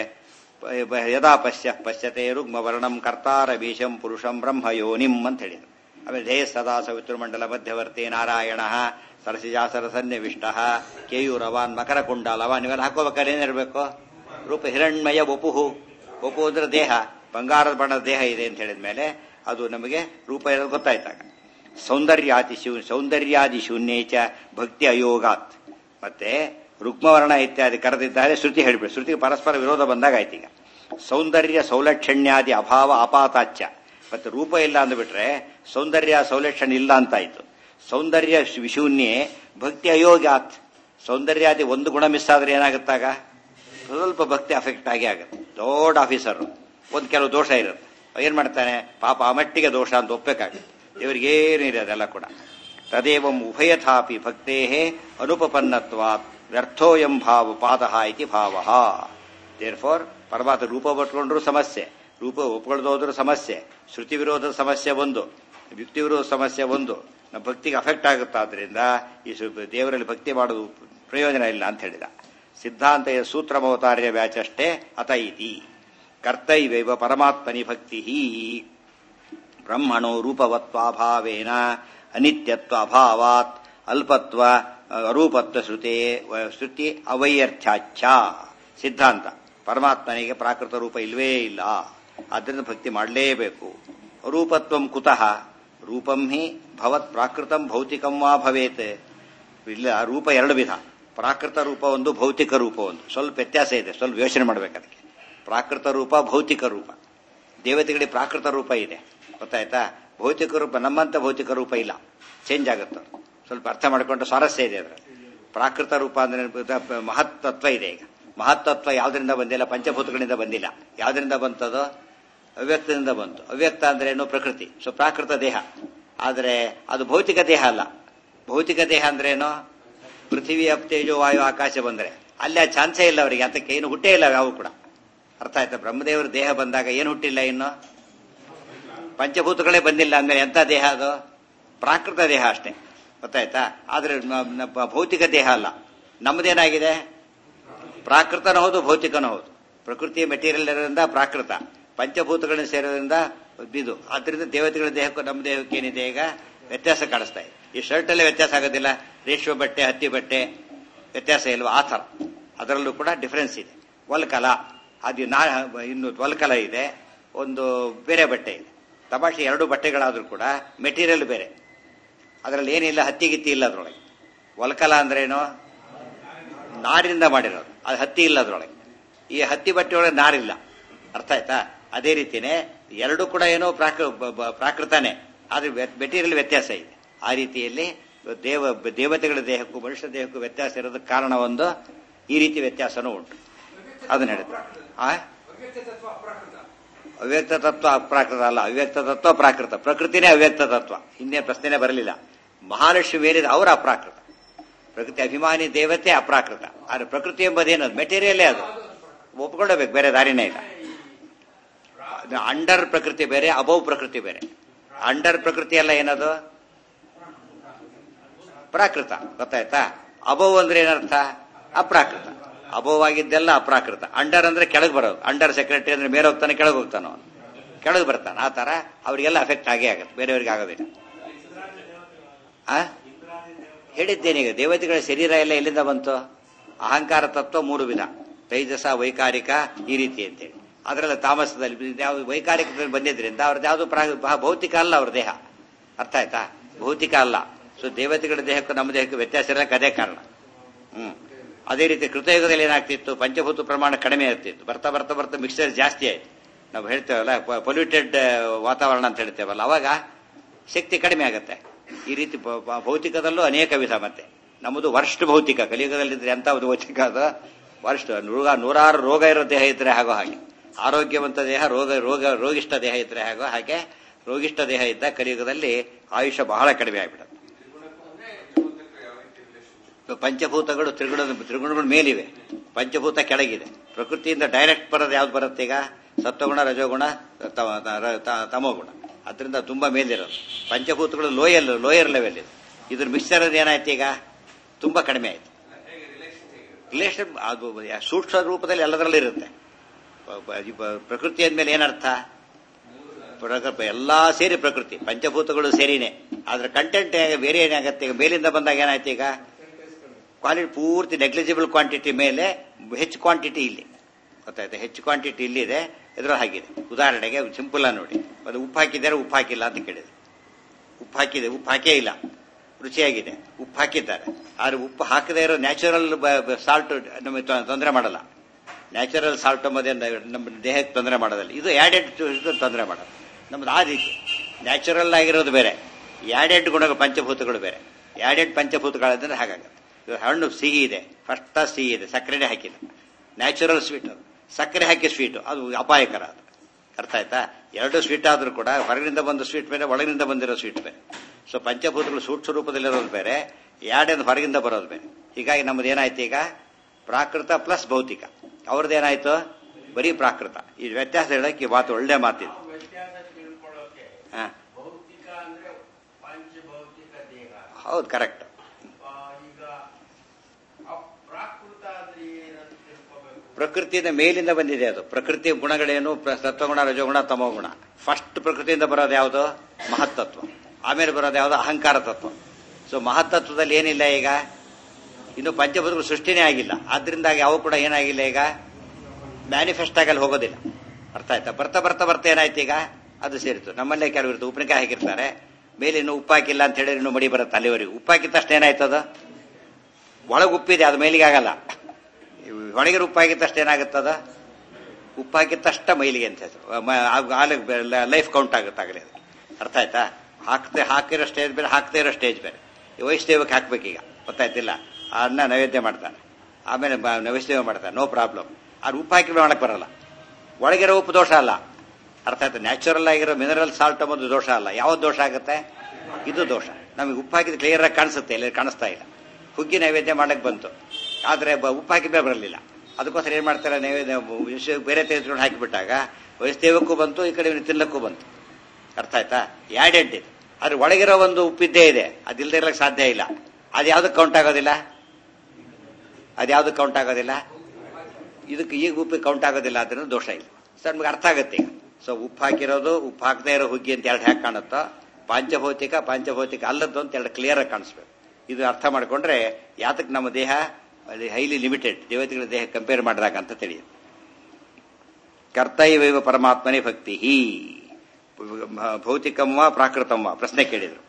ಯದಾ ಪಶ್ಯ ಪಶ್ಯತೆ ರುಗ್ಮ ವರ್ಣಂ ಕರ್ತಾರ ಬೀಶಂ ಪುರುಷಂ ಬ್ರಹ್ಮ ಯೋನಿಂ ಅಂತ ಹೇಳಿದ್ರು ಆಮೇಲೆ ಧೇಯ ಸದಾ ಸವಿತೃಮಂಡಲ ಮಧ್ಯವರ್ತಿ ನಾರಾಯಣ ಸರಸಿಜಾಸರ ಸನ್ನಿವಿಷ್ಟ ಕೇಯೂರವಾನ್ ಮಕರ ಕುಂಡಲವಾನ್ ಇವೆಲ್ಲ ಹಾಕೋಬೇಕಾದ್ರೆ ಏನಿರಬೇಕು ರೂಪ ಹಿರಣ್ಮಯ ವಪುಹು ವಪು ಅಂದ್ರೆ ದೇಹ ಬಂಗಾರದ ಬಣ್ಣದ ದೇಹ ಇದೆ ಅಂತ ಹೇಳಿದ ಮೇಲೆ ಅದು ನಮಗೆ ರೂಪ ಇರೋದು ಗೊತ್ತಾಯ್ತಾಗ ಸೌಂದರ್ಯಾದಿ ಶೂ ಸೌಂದರ್ಯಾದಿ ಶೂನ್ಯೇಚ ಭಕ್ತಿ ಅಯೋಗಾತ್ ಮತ್ತೆ ರುಕ್ಮವರ್ಣ ಇತ್ಯಾದಿ ಕರೆದಿದ್ದಾರೆ ಶ್ರುತಿ ಹೇಳ್ಬಿಡಿ ಶ್ರುತಿಗೆ ಪರಸ್ಪರ ವಿರೋಧ ಬಂದಾಗ ಆಯ್ತು ಈಗ ಸೌಂದರ್ಯ ಸೌಲಕ್ಷಣ್ಯಾದಿ ಅಭಾವ ಅಪಾತಾಚ್ಯ ಮತ್ತೆ ರೂಪ ಇಲ್ಲ ಅಂದ್ಬಿಟ್ರೆ ಸೌಂದರ್ಯ ಸೌಲಕ್ಷಣ್ಯ ಇಲ್ಲ ಅಂತಾಯ್ತು ಸೌಂದರ್ಯ ವಿಶೂನ್ಯೆ ಭಕ್ತಿ ಅಯೋಗಾತ್ ಸೌಂದರ್ಯಾದಿ ಒಂದು ಗುಣ ಮಿಸ್ ಆದ್ರೆ ಏನಾಗುತ್ತಾಗ ಸ್ವಲ್ಪ ಭಕ್ತಿ ಅಫೆಕ್ಟ್ ಆಗಿ ಆಗುತ್ತೆ ದೊಡ್ಡ ಆಫೀಸರ್ ಒಂದು ಕೆಲವು ದೋಷ ಇರುತ್ತೆ ಏನ್ ಮಾಡ್ತಾನೆ ಪಾಪ ಆ ಮಟ್ಟಿಗೆ ದೋಷ ಅಂತ ಒಪ್ಪಬೇಕಾಗುತ್ತೆ ಇವರಿಗೇನು ಇದೆ ಅದೆಲ್ಲ ಕೂಡ ತದೇವಂ ಉಭಯಥಾಪಿ ಭಕ್ತೇ ಅನುಪಪನ್ನತ್ವಾತ್ ವ್ಯರ್ಥೋಯಂ ಭಾವ ಪಾದಹ ಇತಿ ಭಾವ ದೇರ್ ಫಾರ್ ಪರಮಾತ್ಮ ರೂಪ ಪಟ್ಕೊಂಡ್ರು ಸಮಸ್ಯೆ ರೂಪ ಒಪ್ಕೊಳ್ದೋದ್ರೂ ಸಮಸ್ಯೆ ಶ್ರುತಿ ವಿರೋಧದ ಸಮಸ್ಯೆ ಒಂದು ಯುಕ್ತಿ ವಿರೋಧ ಸಮಸ್ಯೆ ಒಂದು ನಮ್ಮ ಭಕ್ತಿಗೆ ಅಫೆಕ್ಟ್ ಆಗುತ್ತಾದ್ರಿಂದ ಈ ದೇವರಲ್ಲಿ ಭಕ್ತಿ ಮಾಡೋದು ಪ್ರಯೋಜನ ಇಲ್ಲ ಅಂತ ಹೇಳಿದ ಸಿದ್ಧಾಂತ ಸೂತ್ರಮವತಾರ್ಯ ವ್ಯಾಚ ಅಷ್ಟೇ ಅತ ಇತಿ ಕರ್ತೈವೈವ ಪರಮಾತ್ಮನಿ ಭಕ್ತಿ ಬ್ರಹ್ಮಣೋ ರೂಪವತ್ವಾಭಾವೇನ ಅನಿತ್ಯತ್ವ ಅಭಾವಾತ್ ಅಲ್ಪತ್ವ ಅರೂಪತ್ವ ಶ್ರುತೆ ಶ್ರುತಿ ಅವೈಯರ್ಥ್ಯಾಚ್ಛ ಸಿದ್ಧಾಂತ ಪರಮಾತ್ಮನಿಗೆ ಪ್ರಾಕೃತ ರೂಪ ಇಲ್ವೇ ಇಲ್ಲ ಆದ್ದರಿಂದ ಭಕ್ತಿ ಮಾಡಲೇಬೇಕು ರೂಪತ್ವಂ ಕುತಃ ರೂಪಂ ಹಿ ಭವತ್ ಪ್ರಾಕೃತಂ ಭೌತಿಕಂ ವಾ ಭವೇತ್ ಇಲ್ಲ ರೂಪ ಎರಡು ವಿಧ ಪ್ರಾಕೃತ ರೂಪ ಒಂದು ಭೌತಿಕ ರೂಪ ಒಂದು ಸ್ವಲ್ಪ ವ್ಯತ್ಯಾಸ ಇದೆ ಸ್ವಲ್ಪ ಯೋಚನೆ ಮಾಡಬೇಕು ಅದಕ್ಕೆ ಪ್ರಾಕೃತ ರೂಪ ಭೌತಿಕ ರೂಪ ದೇವತೆಗಳಿಗೆ ಪ್ರಾಕೃತ ರೂಪ ಇದೆ ಗೊತ್ತಾಯ್ತಾ ಭೌತಿಕ ರೂಪ ನಮ್ಮಂತ ಭೌತಿಕ ರೂಪ ಇಲ್ಲ ಚೇಂಜ್ ಆಗುತ್ತೆ ಸ್ವಲ್ಪ ಅರ್ಥ ಮಾಡಿಕೊಂಡು ಸ್ವಾರಸ್ಯ ಇದೆ ಅದರ ಪ್ರಾಕೃತ ರೂಪ ಅಂದ್ರೆ ಮಹತ್ತತ್ವ ಇದೆ ಈಗ ಮಹತ್ತತ್ವ ಯಾವ್ದರಿಂದ ಬಂದಿಲ್ಲ ಪಂಚಭೂತಗಳಿಂದ ಬಂದಿಲ್ಲ ಯಾವ್ದರಿಂದ ಬಂತದು ಅವ್ಯಕ್ತದಿಂದ ಬಂತು ಅವ್ಯಕ್ತ ಅಂದ್ರೆ ಏನು ಪ್ರಕೃತಿ ಸೊ ಪ್ರಾಕೃತ ದೇಹ ಆದರೆ ಅದು ಭೌತಿಕ ದೇಹ ಅಲ್ಲ ಭೌತಿಕ ದೇಹ ಅಂದ್ರೆ ಏನು ಪೃಥ್ವಿ ಅಪ್ ತೇಜೋ ವಾಯು ಆಕಾಶ ಬಂದ್ರೆ ಅಲ್ಲಿ ಆ ಚಾನ್ಸೇ ಇಲ್ಲ ಅವರಿಗೆ ಅದಕ್ಕೆ ಏನು ಹುಟ್ಟೇ ಇಲ್ಲ ಯಾವ ಕೂಡ ಅರ್ಥ ಆಯ್ತಾ ಬ್ರಹ್ಮದೇವರ ದೇಹ ಬಂದಾಗ ಏನು ಹುಟ್ಟಿಲ್ಲ ಇನ್ನು ಪಂಚಭೂತಗಳೇ ಬಂದಿಲ್ಲ ಅಂದ್ರೆ ಎಂತ ದೇಹ ಅದು ಪ್ರಾಕೃತ ದೇಹ ಅಷ್ಟೇ ಗೊತ್ತಾಯ್ತಾ ಆದ್ರೆ ಭೌತಿಕ ದೇಹ ಅಲ್ಲ ನಮ್ಮದೇನಾಗಿದೆ ಪ್ರಾಕೃತನೂ ಹೌದು ಭೌತಿಕನೂ ಹೌದು ಪ್ರಕೃತಿಯ ಮೆಟೀರಿಯಲ್ ಇರೋದ್ರಿಂದ ಪ್ರಾಕೃತ ಪಂಚಭೂತಗಳನ್ನ ಸೇರೋದ್ರಿಂದ ಇದು ಆದ್ರಿಂದ ದೇವತೆಗಳ ದೇಹಕ್ಕೂ ನಮ್ಮ ದೇಹಕ್ಕೆ ಏನಿದೆ ಈಗ ವ್ಯತ್ಯಾಸ ಕಾಣಿಸ್ತಾ ಇದೆ ಈ ಶರ್ಟ್ ಅಲ್ಲೇ ವ್ಯತ್ಯಾಸ ಆಗೋದಿಲ್ಲ ರೇಷ್ಮೆ ಬಟ್ಟೆ ಹತ್ತಿ ಬಟ್ಟೆ ವ್ಯತ್ಯಾಸ ಇಲ್ವಾ ಆ ಥರ ಅದರಲ್ಲೂ ಕೂಡ ಡಿಫರೆನ್ಸ್ ಇದೆ ವಲ್ಕಲ ಅದು ನಾ ಇನ್ನು ವಲ್ಕಲ ಇದೆ ಒಂದು ಬೇರೆ ಬಟ್ಟೆ ಇದೆ ತಮಾಷೆ ಎರಡು ಬಟ್ಟೆಗಳಾದ್ರೂ ಕೂಡ ಮೆಟೀರಿಯಲ್ ಬೇರೆ ಅದರಲ್ಲಿ ಏನಿಲ್ಲ ಹತ್ತಿ ಗಿತ್ತಿ ಇಲ್ಲ ಅದರೊಳಗೆ ವಲ್ಕಲ ಅಂದ್ರೇನು ನಾರಿನಿಂದ ಮಾಡಿರೋದು ಅದು ಹತ್ತಿ ಇಲ್ಲ ಅದರೊಳಗೆ ಈ ಹತ್ತಿ ಬಟ್ಟೆ ಒಳಗೆ ನಾರಿಲ್ಲ ಅರ್ಥ ಆಯ್ತಾ ಅದೇ ರೀತಿನೇ ಎರಡು ಕೂಡ ಏನೋ ಪ್ರಾಕೃ ಬ- ಬ- ಪ್ರಾಕೃತನೇ ಆದ್ರೆ ಮೆಟೀರಿಯಲ್ ವ್ಯತ್ಯಾಸ ಇದೆ ಆ ರೀತಿಯಲ್ಲಿ ದೇವ ದೇವತೆಗಳ ದೇಹಕ್ಕೂ ಮನುಷ್ಯ ದೇಹಕ್ಕೂ ವ್ಯತ್ಯಾಸ ಇರೋದಕ್ಕೆ ಕಾರಣ ಒಂದು ಈ ರೀತಿ ವ್ಯತ್ಯಾಸನೂ ಉಂಟು ಅದನ್ನ ಹೇಳುತ್ತೆ ಆ ಅವ್ಯಕ್ತ ತತ್ವ ಅಪ್ರಾಕೃತ ಅಲ್ಲ ಅವ್ಯಕ್ತ ತತ್ವ ಪ್ರಾಕೃತ ಪ್ರಕೃತಿನೇ ಅವ್ಯಕ್ತ ತತ್ವ ಹಿಂದೆ ಪ್ರಶ್ನೆನೇ ಬರಲಿಲ್ಲ ಮಹಾಲಕ್ಷ್ಮಿ ಬೇರಿದ ಅವರ ಅಪ್ರಾಕೃತ ಪ್ರಕೃತಿ ಅಭಿಮಾನಿ ದೇವತೆ ಅಪ್ರಾಕೃತ ಆದ್ರೆ ಪ್ರಕೃತಿ ಎಂಬುದೇನು ಮೆಟೀರಿಯಲ್ಲೇ ಅದು ಒಪ್ಕೊಳ್ಳಬೇಕು ಬೇರೆ ದಾರಿನೇ ಇಲ್ಲ ಅಂಡರ್ ಪ್ರಕೃತಿ ಬೇರೆ ಅಬೌವ್ ಪ್ರಕೃತಿ ಬೇರೆ ಅಂಡರ್ ಪ್ರಕೃತಿ ಎಲ್ಲ ಏನದು ಪ್ರಾಕೃತ ಗೊತ್ತಾಯ್ತಾ ಅಬೌವ್ ಅಂದ್ರೆ ಏನರ್ಥ ಅಪ್ರಾಕೃತ ಅಬೌವ್ ಆಗಿದ್ದೆಲ್ಲ ಅಪ್ರಾಕೃತ ಅಂಡರ್ ಅಂದ್ರೆ ಕೆಳಗೆ ಬರೋದು ಅಂಡರ್ ಸೆಕ್ರೆಟರಿ ಅಂದ್ರೆ ಮೇಲೆ ಹೋಗ್ತಾನೆ ಕೆಳಗೆ ಹೋಗ್ತಾನೆ ಅವನು ಕೆಳಗೆ ಬರ್ತಾನೆ ಆ ತರ ಅವರಿಗೆಲ್ಲ ಅಫೆಕ್ಟ್ ಆಗೇ ಆಗುತ್ತೆ ಬೇರೆಯವ್ರಿಗೆ ಆಗೋದಿಲ್ಲ ಆ ಹೇಳಿದ್ದೇನೀಗ ದೇವತೆಗಳ ಶರೀರ ಎಲ್ಲ ಎಲ್ಲಿಂದ ಬಂತು ಅಹಂಕಾರ ತತ್ವ ಮೂರು ವಿಧ ತೈಜಸ ವೈಕಾರಿಕ ಈ ರೀತಿ ಅಂತೇಳಿ ಅದರೆಲ್ಲ ತಾಮಸದಲ್ಲಿ ಯಾವ್ದು ವೈಕಾರಿಕದಲ್ಲಿ ಬಂದಿದ್ರಿಂದ ಅವ್ರದ್ದು ಯಾವುದು ಭೌತಿಕ ಅಲ್ಲ ಅವ್ರ ದೇಹ ಅರ್ಥ ಆಯ್ತಾ ಭೌತಿಕ ಅಲ್ಲ ಸೊ ದೇವತೆಗಳ ದೇಹಕ್ಕೂ ನಮ್ಮ ದೇಹಕ್ಕೂ ವ್ಯತ್ಯಾಸ ಇರಲಿಕ್ಕೆ ಅದೇ ಕಾರಣ ಹ್ಮ್ ಅದೇ ರೀತಿ ಕೃತಯುಗದಲ್ಲಿ ಏನಾಗ್ತಿತ್ತು ಪಂಚಭೂತ ಪ್ರಮಾಣ ಕಡಿಮೆ ಇರ್ತಿತ್ತು ಬರ್ತಾ ಬರ್ತಾ ಬರ್ತಾ ಮಿಕ್ಸರ್ ಜಾಸ್ತಿ ಆಯ್ತು ನಾವು ಹೇಳ್ತೇವಲ್ಲ ಪೊಲ್ಯೂಟೆಡ್ ವಾತಾವರಣ ಅಂತ ಹೇಳ್ತೇವಲ್ಲ ಅವಾಗ ಶಕ್ತಿ ಕಡಿಮೆ ಆಗುತ್ತೆ ಈ ರೀತಿ ಭ- ಭ- ಭೌತಿಕದಲ್ಲೂ ಅನೇಕ ವಿಧ ಮತ್ತೆ ನಮ್ಮದು ವರ್ಸ್ಟ್ ಭೌತಿಕ ಕಲಿಯುಗದಲ್ಲಿದ್ರೆ ಎಂತ ಒಂದು ಭೌತಿಕ ಅದು ವರ್ಸ್ಟ್ ನೂರ ನೂರಾರು ರೋಗ ಇರೋ ದೇಹ ಇದ್ರೆ ಹಾಗೋ ಹಾಗೆ ಆರೋಗ್ಯವಂತ ದೇಹ ರೋಗ ರೋಗ ರೋಗಿಷ್ಠ ದೇಹ ಇದ್ರೆ ಹಾಗೋ ಹಾಗೆ ರೋಗಿಷ್ಠ ದೇಹ ಇದ್ದ ಕಲಿಯುಗದಲ್ಲಿ ಆಯುಷ್ಯ ಬಹಳ ಕಡಿಮೆ ಆಗಿಬಿಡುತ್ತೆ ಪಂಚಭೂತಗಳು ತ್ರಿಗುಣ ತ್ರಿಗುಣಗಳು ಮೇಲಿವೆ ಪಂಚಭೂತ ಕೆಳಗಿದೆ ಪ್ರಕೃತಿಯಿಂದ ಡೈರೆಕ್ಟ್ ಬರೋದು ಯಾವ್ದು ಬರುತ್ತೆ ಈಗ ಸತ್ವಗುಣ ರಜೋಗುಣ ತ- ತ- ತ- ತಮೋಗುಣ ಅದರಿಂದ ತುಂಬಾ ಮೇಲಿರೋದು ಪಂಚಭೂತಗಳು ಲೋಯಲ್ ಲೋಯರ್ ಲೆವೆಲ್ ಇದೆ ಇದ್ರ ಮಿಕ್ಸರ್ ಏನಾಯ್ತು ಈಗ ತುಂಬಾ ಕಡಿಮೆ ಆಯ್ತು ರಿಲೇಷನ್ ಅದು ಸೂಕ್ಷ್ಮ ರೂಪದಲ್ಲಿ ಎಲ್ಲದರಲ್ಲೂ ಇರುತ್ತೆ ಪ- ಪ- ಈ ಪ- ಪ್ರಕೃತಿ ಅಂದ್ಮೇಲೆ ಏನರ್ಥ ಪ್ರಕೃತಿ ಎಲ್ಲಾ ಸೇರಿ ಪ್ರಕೃತಿ ಪಂಚಭೂತಗಳು ಸೇರಿನೇ ಆದ್ರೆ ಕಂಟೆಂಟ್ ಬೇರೆ ಏನಾಗತ್ತೆ ಈಗ ಮೇಲಿಂದ ಬಂದಾಗ ಏನಾಯ್ತು ಈಗ ಕ್ವಾಲಿಟಿ ಪೂರ್ತಿ ನೆಗ್ಲಿಜಿಬಲ್ ಕ್ವಾಂಟಿಟಿ ಮೇಲೆ ಹೆಚ್ಚು ಕ್ವಾಂಟಿಟಿ ಇಲ್ಲಿ ಗೊತ್ತಾಯ್ತಾ ಹೆಚ್ಚು ಕ್ವಾಂಟಿಟಿ ಇಲ್ಲಿದೆ ಇದ್ರ ಹಾಗಿದೆ ಉದಾಹರಣೆಗೆ ಸಿಂಪಲ್ ನೋಡಿ ಅದು ಉಪ್ಪು ಹಾಕಿದ್ದಾರೆ ಉಪ್ಪು ಹಾಕಿಲ್ಲ ಅಂತ ಕೇಳಿದೆ ಉಪ್ಪು ಹಾಕಿದೆ ಉಪ್ಪು ಹಾಕೇ ಇಲ್ಲ ರುಚಿಯಾಗಿದೆ ಉಪ್ಪು ಹಾಕಿದ್ದಾರೆ ಆದ್ರೆ ಉಪ್ಪು ಹಾಕದೇ ಇರೋ ನ್ಯಾಚುರಲ್ ಸಾಲ್ಟ್ ನಮಗೆ ತೊಂದರೆ ಮಾಡಲ್ಲ ನ್ಯಾಚುರಲ್ ಸಾಲ್ಟ್ ಎಂಬುದೇ ನಮ್ಮ ದೇಹಕ್ಕೆ ತೊಂದರೆ ಮಾಡೋದಿಲ್ಲ ಇದು ಆ್ಯಡೆಡ್ ತೊಂದರೆ ಮಾಡೋದು ನಮ್ದು ಆ ರೀತಿ ನ್ಯಾಚುರಲ್ ಆಗಿರೋದು ಬೇರೆ ಆ್ಯಡೆಡ್ ಗುಣಗಳು ಪಂಚಭೂತಗಳು ಬೇರೆ ಆ್ಯಡೆಡ್ ಪಂಚಭೂತಗಳಂದ್ರೆ ಹಾಗಾಗುತ್ತೆ ಇದು ಹಣ್ಣು ಸಿಹಿ ಇದೆ ಫಸ್ಟ್ ಸಿಹಿ ಇದೆ ಸಕ್ಕರೆನೇ ಹಾಕಿಲ್ಲ ನ್ಯಾಚುರಲ್ ಸ್ವೀಟ್ ಅದು ಸಕ್ಕರೆ ಹಾಕಿ ಸ್ವೀಟು ಅದು ಅಪಾಯಕರ ಅದು ಅರ್ಥ ಆಯ್ತಾ ಎರಡು ಸ್ವೀಟ್ ಆದ್ರೂ ಕೂಡ ಹೊರಗಿನಿಂದ ಬಂದ ಸ್ವೀಟ್ ಬೇರೆ ಒಳಗಿನಿಂದ ಬಂದಿರೋ ಸ್ವೀಟ್ ಬೇರೆ ಸೊ ಪಂಚಭೂತಗಳು ಸೂಕ್ಷ್ಮ ರೂಪದಲ್ಲಿರೋದು ಬೇರೆ ಯಾರ್ಡೆಂದು ಹೊರಗಿಂದ ಬರೋದು ಬೇರೆ ಹೀಗಾಗಿ ನಮ್ದು ಏನಾಯ್ತು ಈಗ ಪ್ರಾಕೃತ ಪ್ಲಸ್ ಭೌತಿಕ ಅವ್ರದ್ದೇನಾಯ್ತು ಬರೀ ಪ್ರಾಕೃತ ಈ ವ್ಯತ್ಯಾಸ ಹೇಳಕ್ಕೆ ಈ ಮಾತು ಒಳ್ಳೆ ಮಾತಿದೆ ವ್ಯತ್ಯಾಸ ತಿಳ್ಕೊಳ್ಳೋಕೆ ಹಾ ಭೌತಿಕ ಅಂದ್ರೆ ಪಂಚಭೌತಿಕ ದೇಹ ಹೌದು ಕರೆಕ್ಟ್ ಆ, ಈಗ ಅಪ್ರಾಕೃತ ಅಂದ್ರೆ ಏನಂತ ತಿಳ್ಕೋಬೇಕು ಪ್ರಕೃತಿಯಿಂದ ಮೇಲಿಂದ ಬಂದಿದೆ ಅದು ಪ್ರಕೃತಿ ಗುಣಗಳೇನು ಪ್ರ- ಸತ್ವಗುಣ ರಜೋಗುಣ ತಮೋಗುಣ ಫಸ್ಟ್ ಪ್ರಕೃತಿಯಿಂದ ಬರೋದು ಯಾವುದು ಮಹತ್ತತ್ವ ಆಮೇಲೆ ಬರೋದು ಯಾವುದು ಅಹಂಕಾರ ತತ್ವ ಸೊ ಮಹತ್ತತ್ವದಲ್ಲಿ ಏನಿಲ್ಲ ಈಗ ಇನ್ನು ಪಂಚಭೂತಗಳು ಸೃಷ್ಟಿನೇ ಆಗಿಲ್ಲ ಆದ್ರಿಂದಾಗಿ ಅವು ಕೂಡ ಏನಾಗಿಲ್ಲ ಈಗ ಮ್ಯಾನಿಫೆಸ್ಟ್ ಆಗಲ್ಲಿ ಹೋಗೋದಿಲ್ಲ ಅರ್ಥ ಆಯ್ತಾ ಬರ್ತಾ ಬರ್ತಾ ಬರ್ತಾ ಏನಾಯ್ತು ಈಗ ಅದು ಸೇರಿತು ನಮ್ಮಲ್ಲೇ ಕೆಲವು ಇರ್ತದೆ ಉಪ್ಪಿನಕಾಯಿ ಹಾಕಿರ್ತಾರೆ ಮೇಲೆ ಇನ್ನು ಉಪ್ಪು ಹಾಕಿಲ್ಲ ಅಂತ ಹೇಳಿದ್ರೆ ಇನ್ನು ಮಡಿ ಬರುತ್ತೆ ಅಲ್ಲಿವರೆಗೂ ಉಪ್ಪು ಹಾಕಿದ ತಕ್ಷಣ ಏನಾಯ್ತು ಅದು ಒಳಗೆ ಉಪ್ಪಿದೆ ಅದು ಮೇಲಿಗೆ ಆಗಲ್ಲ ಒಳಗಿನ ಉಪ್ಪು ಹಾಕಿದ ತಕ್ಷಣ ಏನಾಗುತ್ತದ ಉಪ್ಪು ಹಾಕಿದ ತಕ್ಷಣ ಮೈಲಿಗೆ ಅಂತ ಹೆಸರು ಮ- ಆಗ- ಆಗ ಲೈಫ್ ಕೌಂಟ್ ಆಗುತ್ತೆ ಆಗಲೇ ಅದು ಅರ್ಥ ಆಯ್ತಾ ಹಾಕ್ತೆ ಹಾಕಿರೋ ಸ್ಟೇಜ್ ಬೇರೆ ಹಾಕದೇ ಇರೋ ಸ್ಟೇಜ್ ಬೇರೆ ಈ ವೈಷ್ಣವಕ್ಕೆ ಹಾಕ್ಬೇಕೀಗ ಗೊತ್ತಾಯ್ತಿಲ್ಲ ಆ ಅನ್ನ ನೈವೇದ್ಯ ಮಾಡ್ತಾನೆ ಆಮೇಲೆ ಬ- ವೈಷ್ಣವ ಮಾಡ್ತಾನೆ ನೋ ಪ್ರಾಬ್ಲಮ್ ಅದು ಉಪ್ಪು ಹಾಕಿ ಮಾಡಕ್ ಬರಲ್ಲ ಒಳಗಿರೋ ಉಪ್ಪು ದೋಷ ಅಲ್ಲ ಅರ್ಥ ಆಯ್ತಾ ನ್ಯಾಚುರಲ್ ಆಗಿರೋ ಮಿನರಲ್ ಸಾಲ್ಟ್ ಅನ್ನೋದು ದೋಷ ಅಲ್ಲ ಯಾವ್ದು ದೋಷ ಆಗುತ್ತೆ ಇದು ದೋಷ ನಮಗೆ ಉಪ್ಪು ಹಾಕಿದ ಕ್ಲಿಯರ್ ಆಗಿ ಕಾಣಿಸುತ್ತೆ ಇಲ್ಲಿ ಕಾಣಿಸ್ತಾ ಇಲ್ಲ ಹುಗ್ಗಿ ನೈವೇದ್ಯ ಮಾಡಕ್ ಬಂತು ಆದ್ರೆ ಬ- ಉಪ್ಪು ಹಾಕಿದ್ರೆ ಬರಲಿಲ್ಲ ಅದಕ್ಕೋಸ್ಕರ ಏನ್ ಮಾಡ್ತಾರೆ ನೈವೇದ್ಯ ವಿಷಯ ಬೇರೆ ತೆಗೆದುಕೊಂಡು ಹಾಕಿಬಿಟ್ಟಾಗ ವೈಷ್ಣವಕ್ಕೂ ಬಂತು ಈ ಕಡೆ ಇವ್ನು ತಿನ್ನಕ್ಕೂ ಬಂತು ಅರ್ಥ ಆಯ್ತಾ ಯಾಡೆಡ್ ಇದು ಆದ್ರೆ ಒಳಗಿರೋ ಒಂದು ಉಪ್ಪಿದ್ದೇ ಇದೆ ಅದಿಲ್ಲದೆ ಇರಲಿಕ್ಕೆ ಸಾಧ್ಯ ಇಲ್ಲ ಅದು ಯಾವ್ದಕ್ಕೆ ಕೌಂಟ್ ಆಗೋದಿಲ್ಲ ಅದು ಯಾವ್ದಕ್ಕೆ ಕೌಂಟ್ ಆಗೋದಿಲ್ಲ ಇದಕ್ಕೆ ಈಗ ಉಪ್ಪು ಕೌಂಟ್ ಆಗೋದಿಲ್ಲ ಅದರಿಂದ ದೋಷ ಇಲ್ಲ ಸೊ ನಮ್ಗೆ ಅರ್ಥ ಆಗುತ್ತೆ ಈಗ ಸೊ ಉಪ್ಪು ಹಾಕಿರೋದು ಉಪ್ಪು ಹಾಕದೇ ಇರೋ ಹುಗ್ಗಿ ಅಂತ ಎರಡು ಹ್ಯಾಕ್ ಕಾಣುತ್ತೋ ಪಾಂಚಭೌತಿಕ ಪಾಂಚಭೌತಿಕ ಅಲ್ಲದ್ದು ಅಂತ ಎರಡು ಕ್ಲಿಯರ್ ಆಗಿ ಕಾಣಿಸ್ಬೇಕು ಇದು ಅರ್ಥ ಮಾಡ್ಕೊಂಡ್ರೆ ಯಾತಕ್ಕೆ ನಮ್ಮ ದೇಹ ಅಲ್ಲಿ ಹೈಲಿ ಲಿಮಿಟೆಡ್ ದೇವತೆಗಳ ದೇಹ ಕಂಪೇರ್ ಮಾಡಿದಾಗ ಅಂತ ತಿಳಿಯುತ್ತೆ ಕರ್ತೈವ ಪರಮಾತ್ಮನೇ ಭಕ್ತಿ ಭೌತಿಕಂ ವಾ ಪ್ರಾಕೃತಂ ವಾ ಪ್ರಶ್ನೆ ಕೇಳಿದರು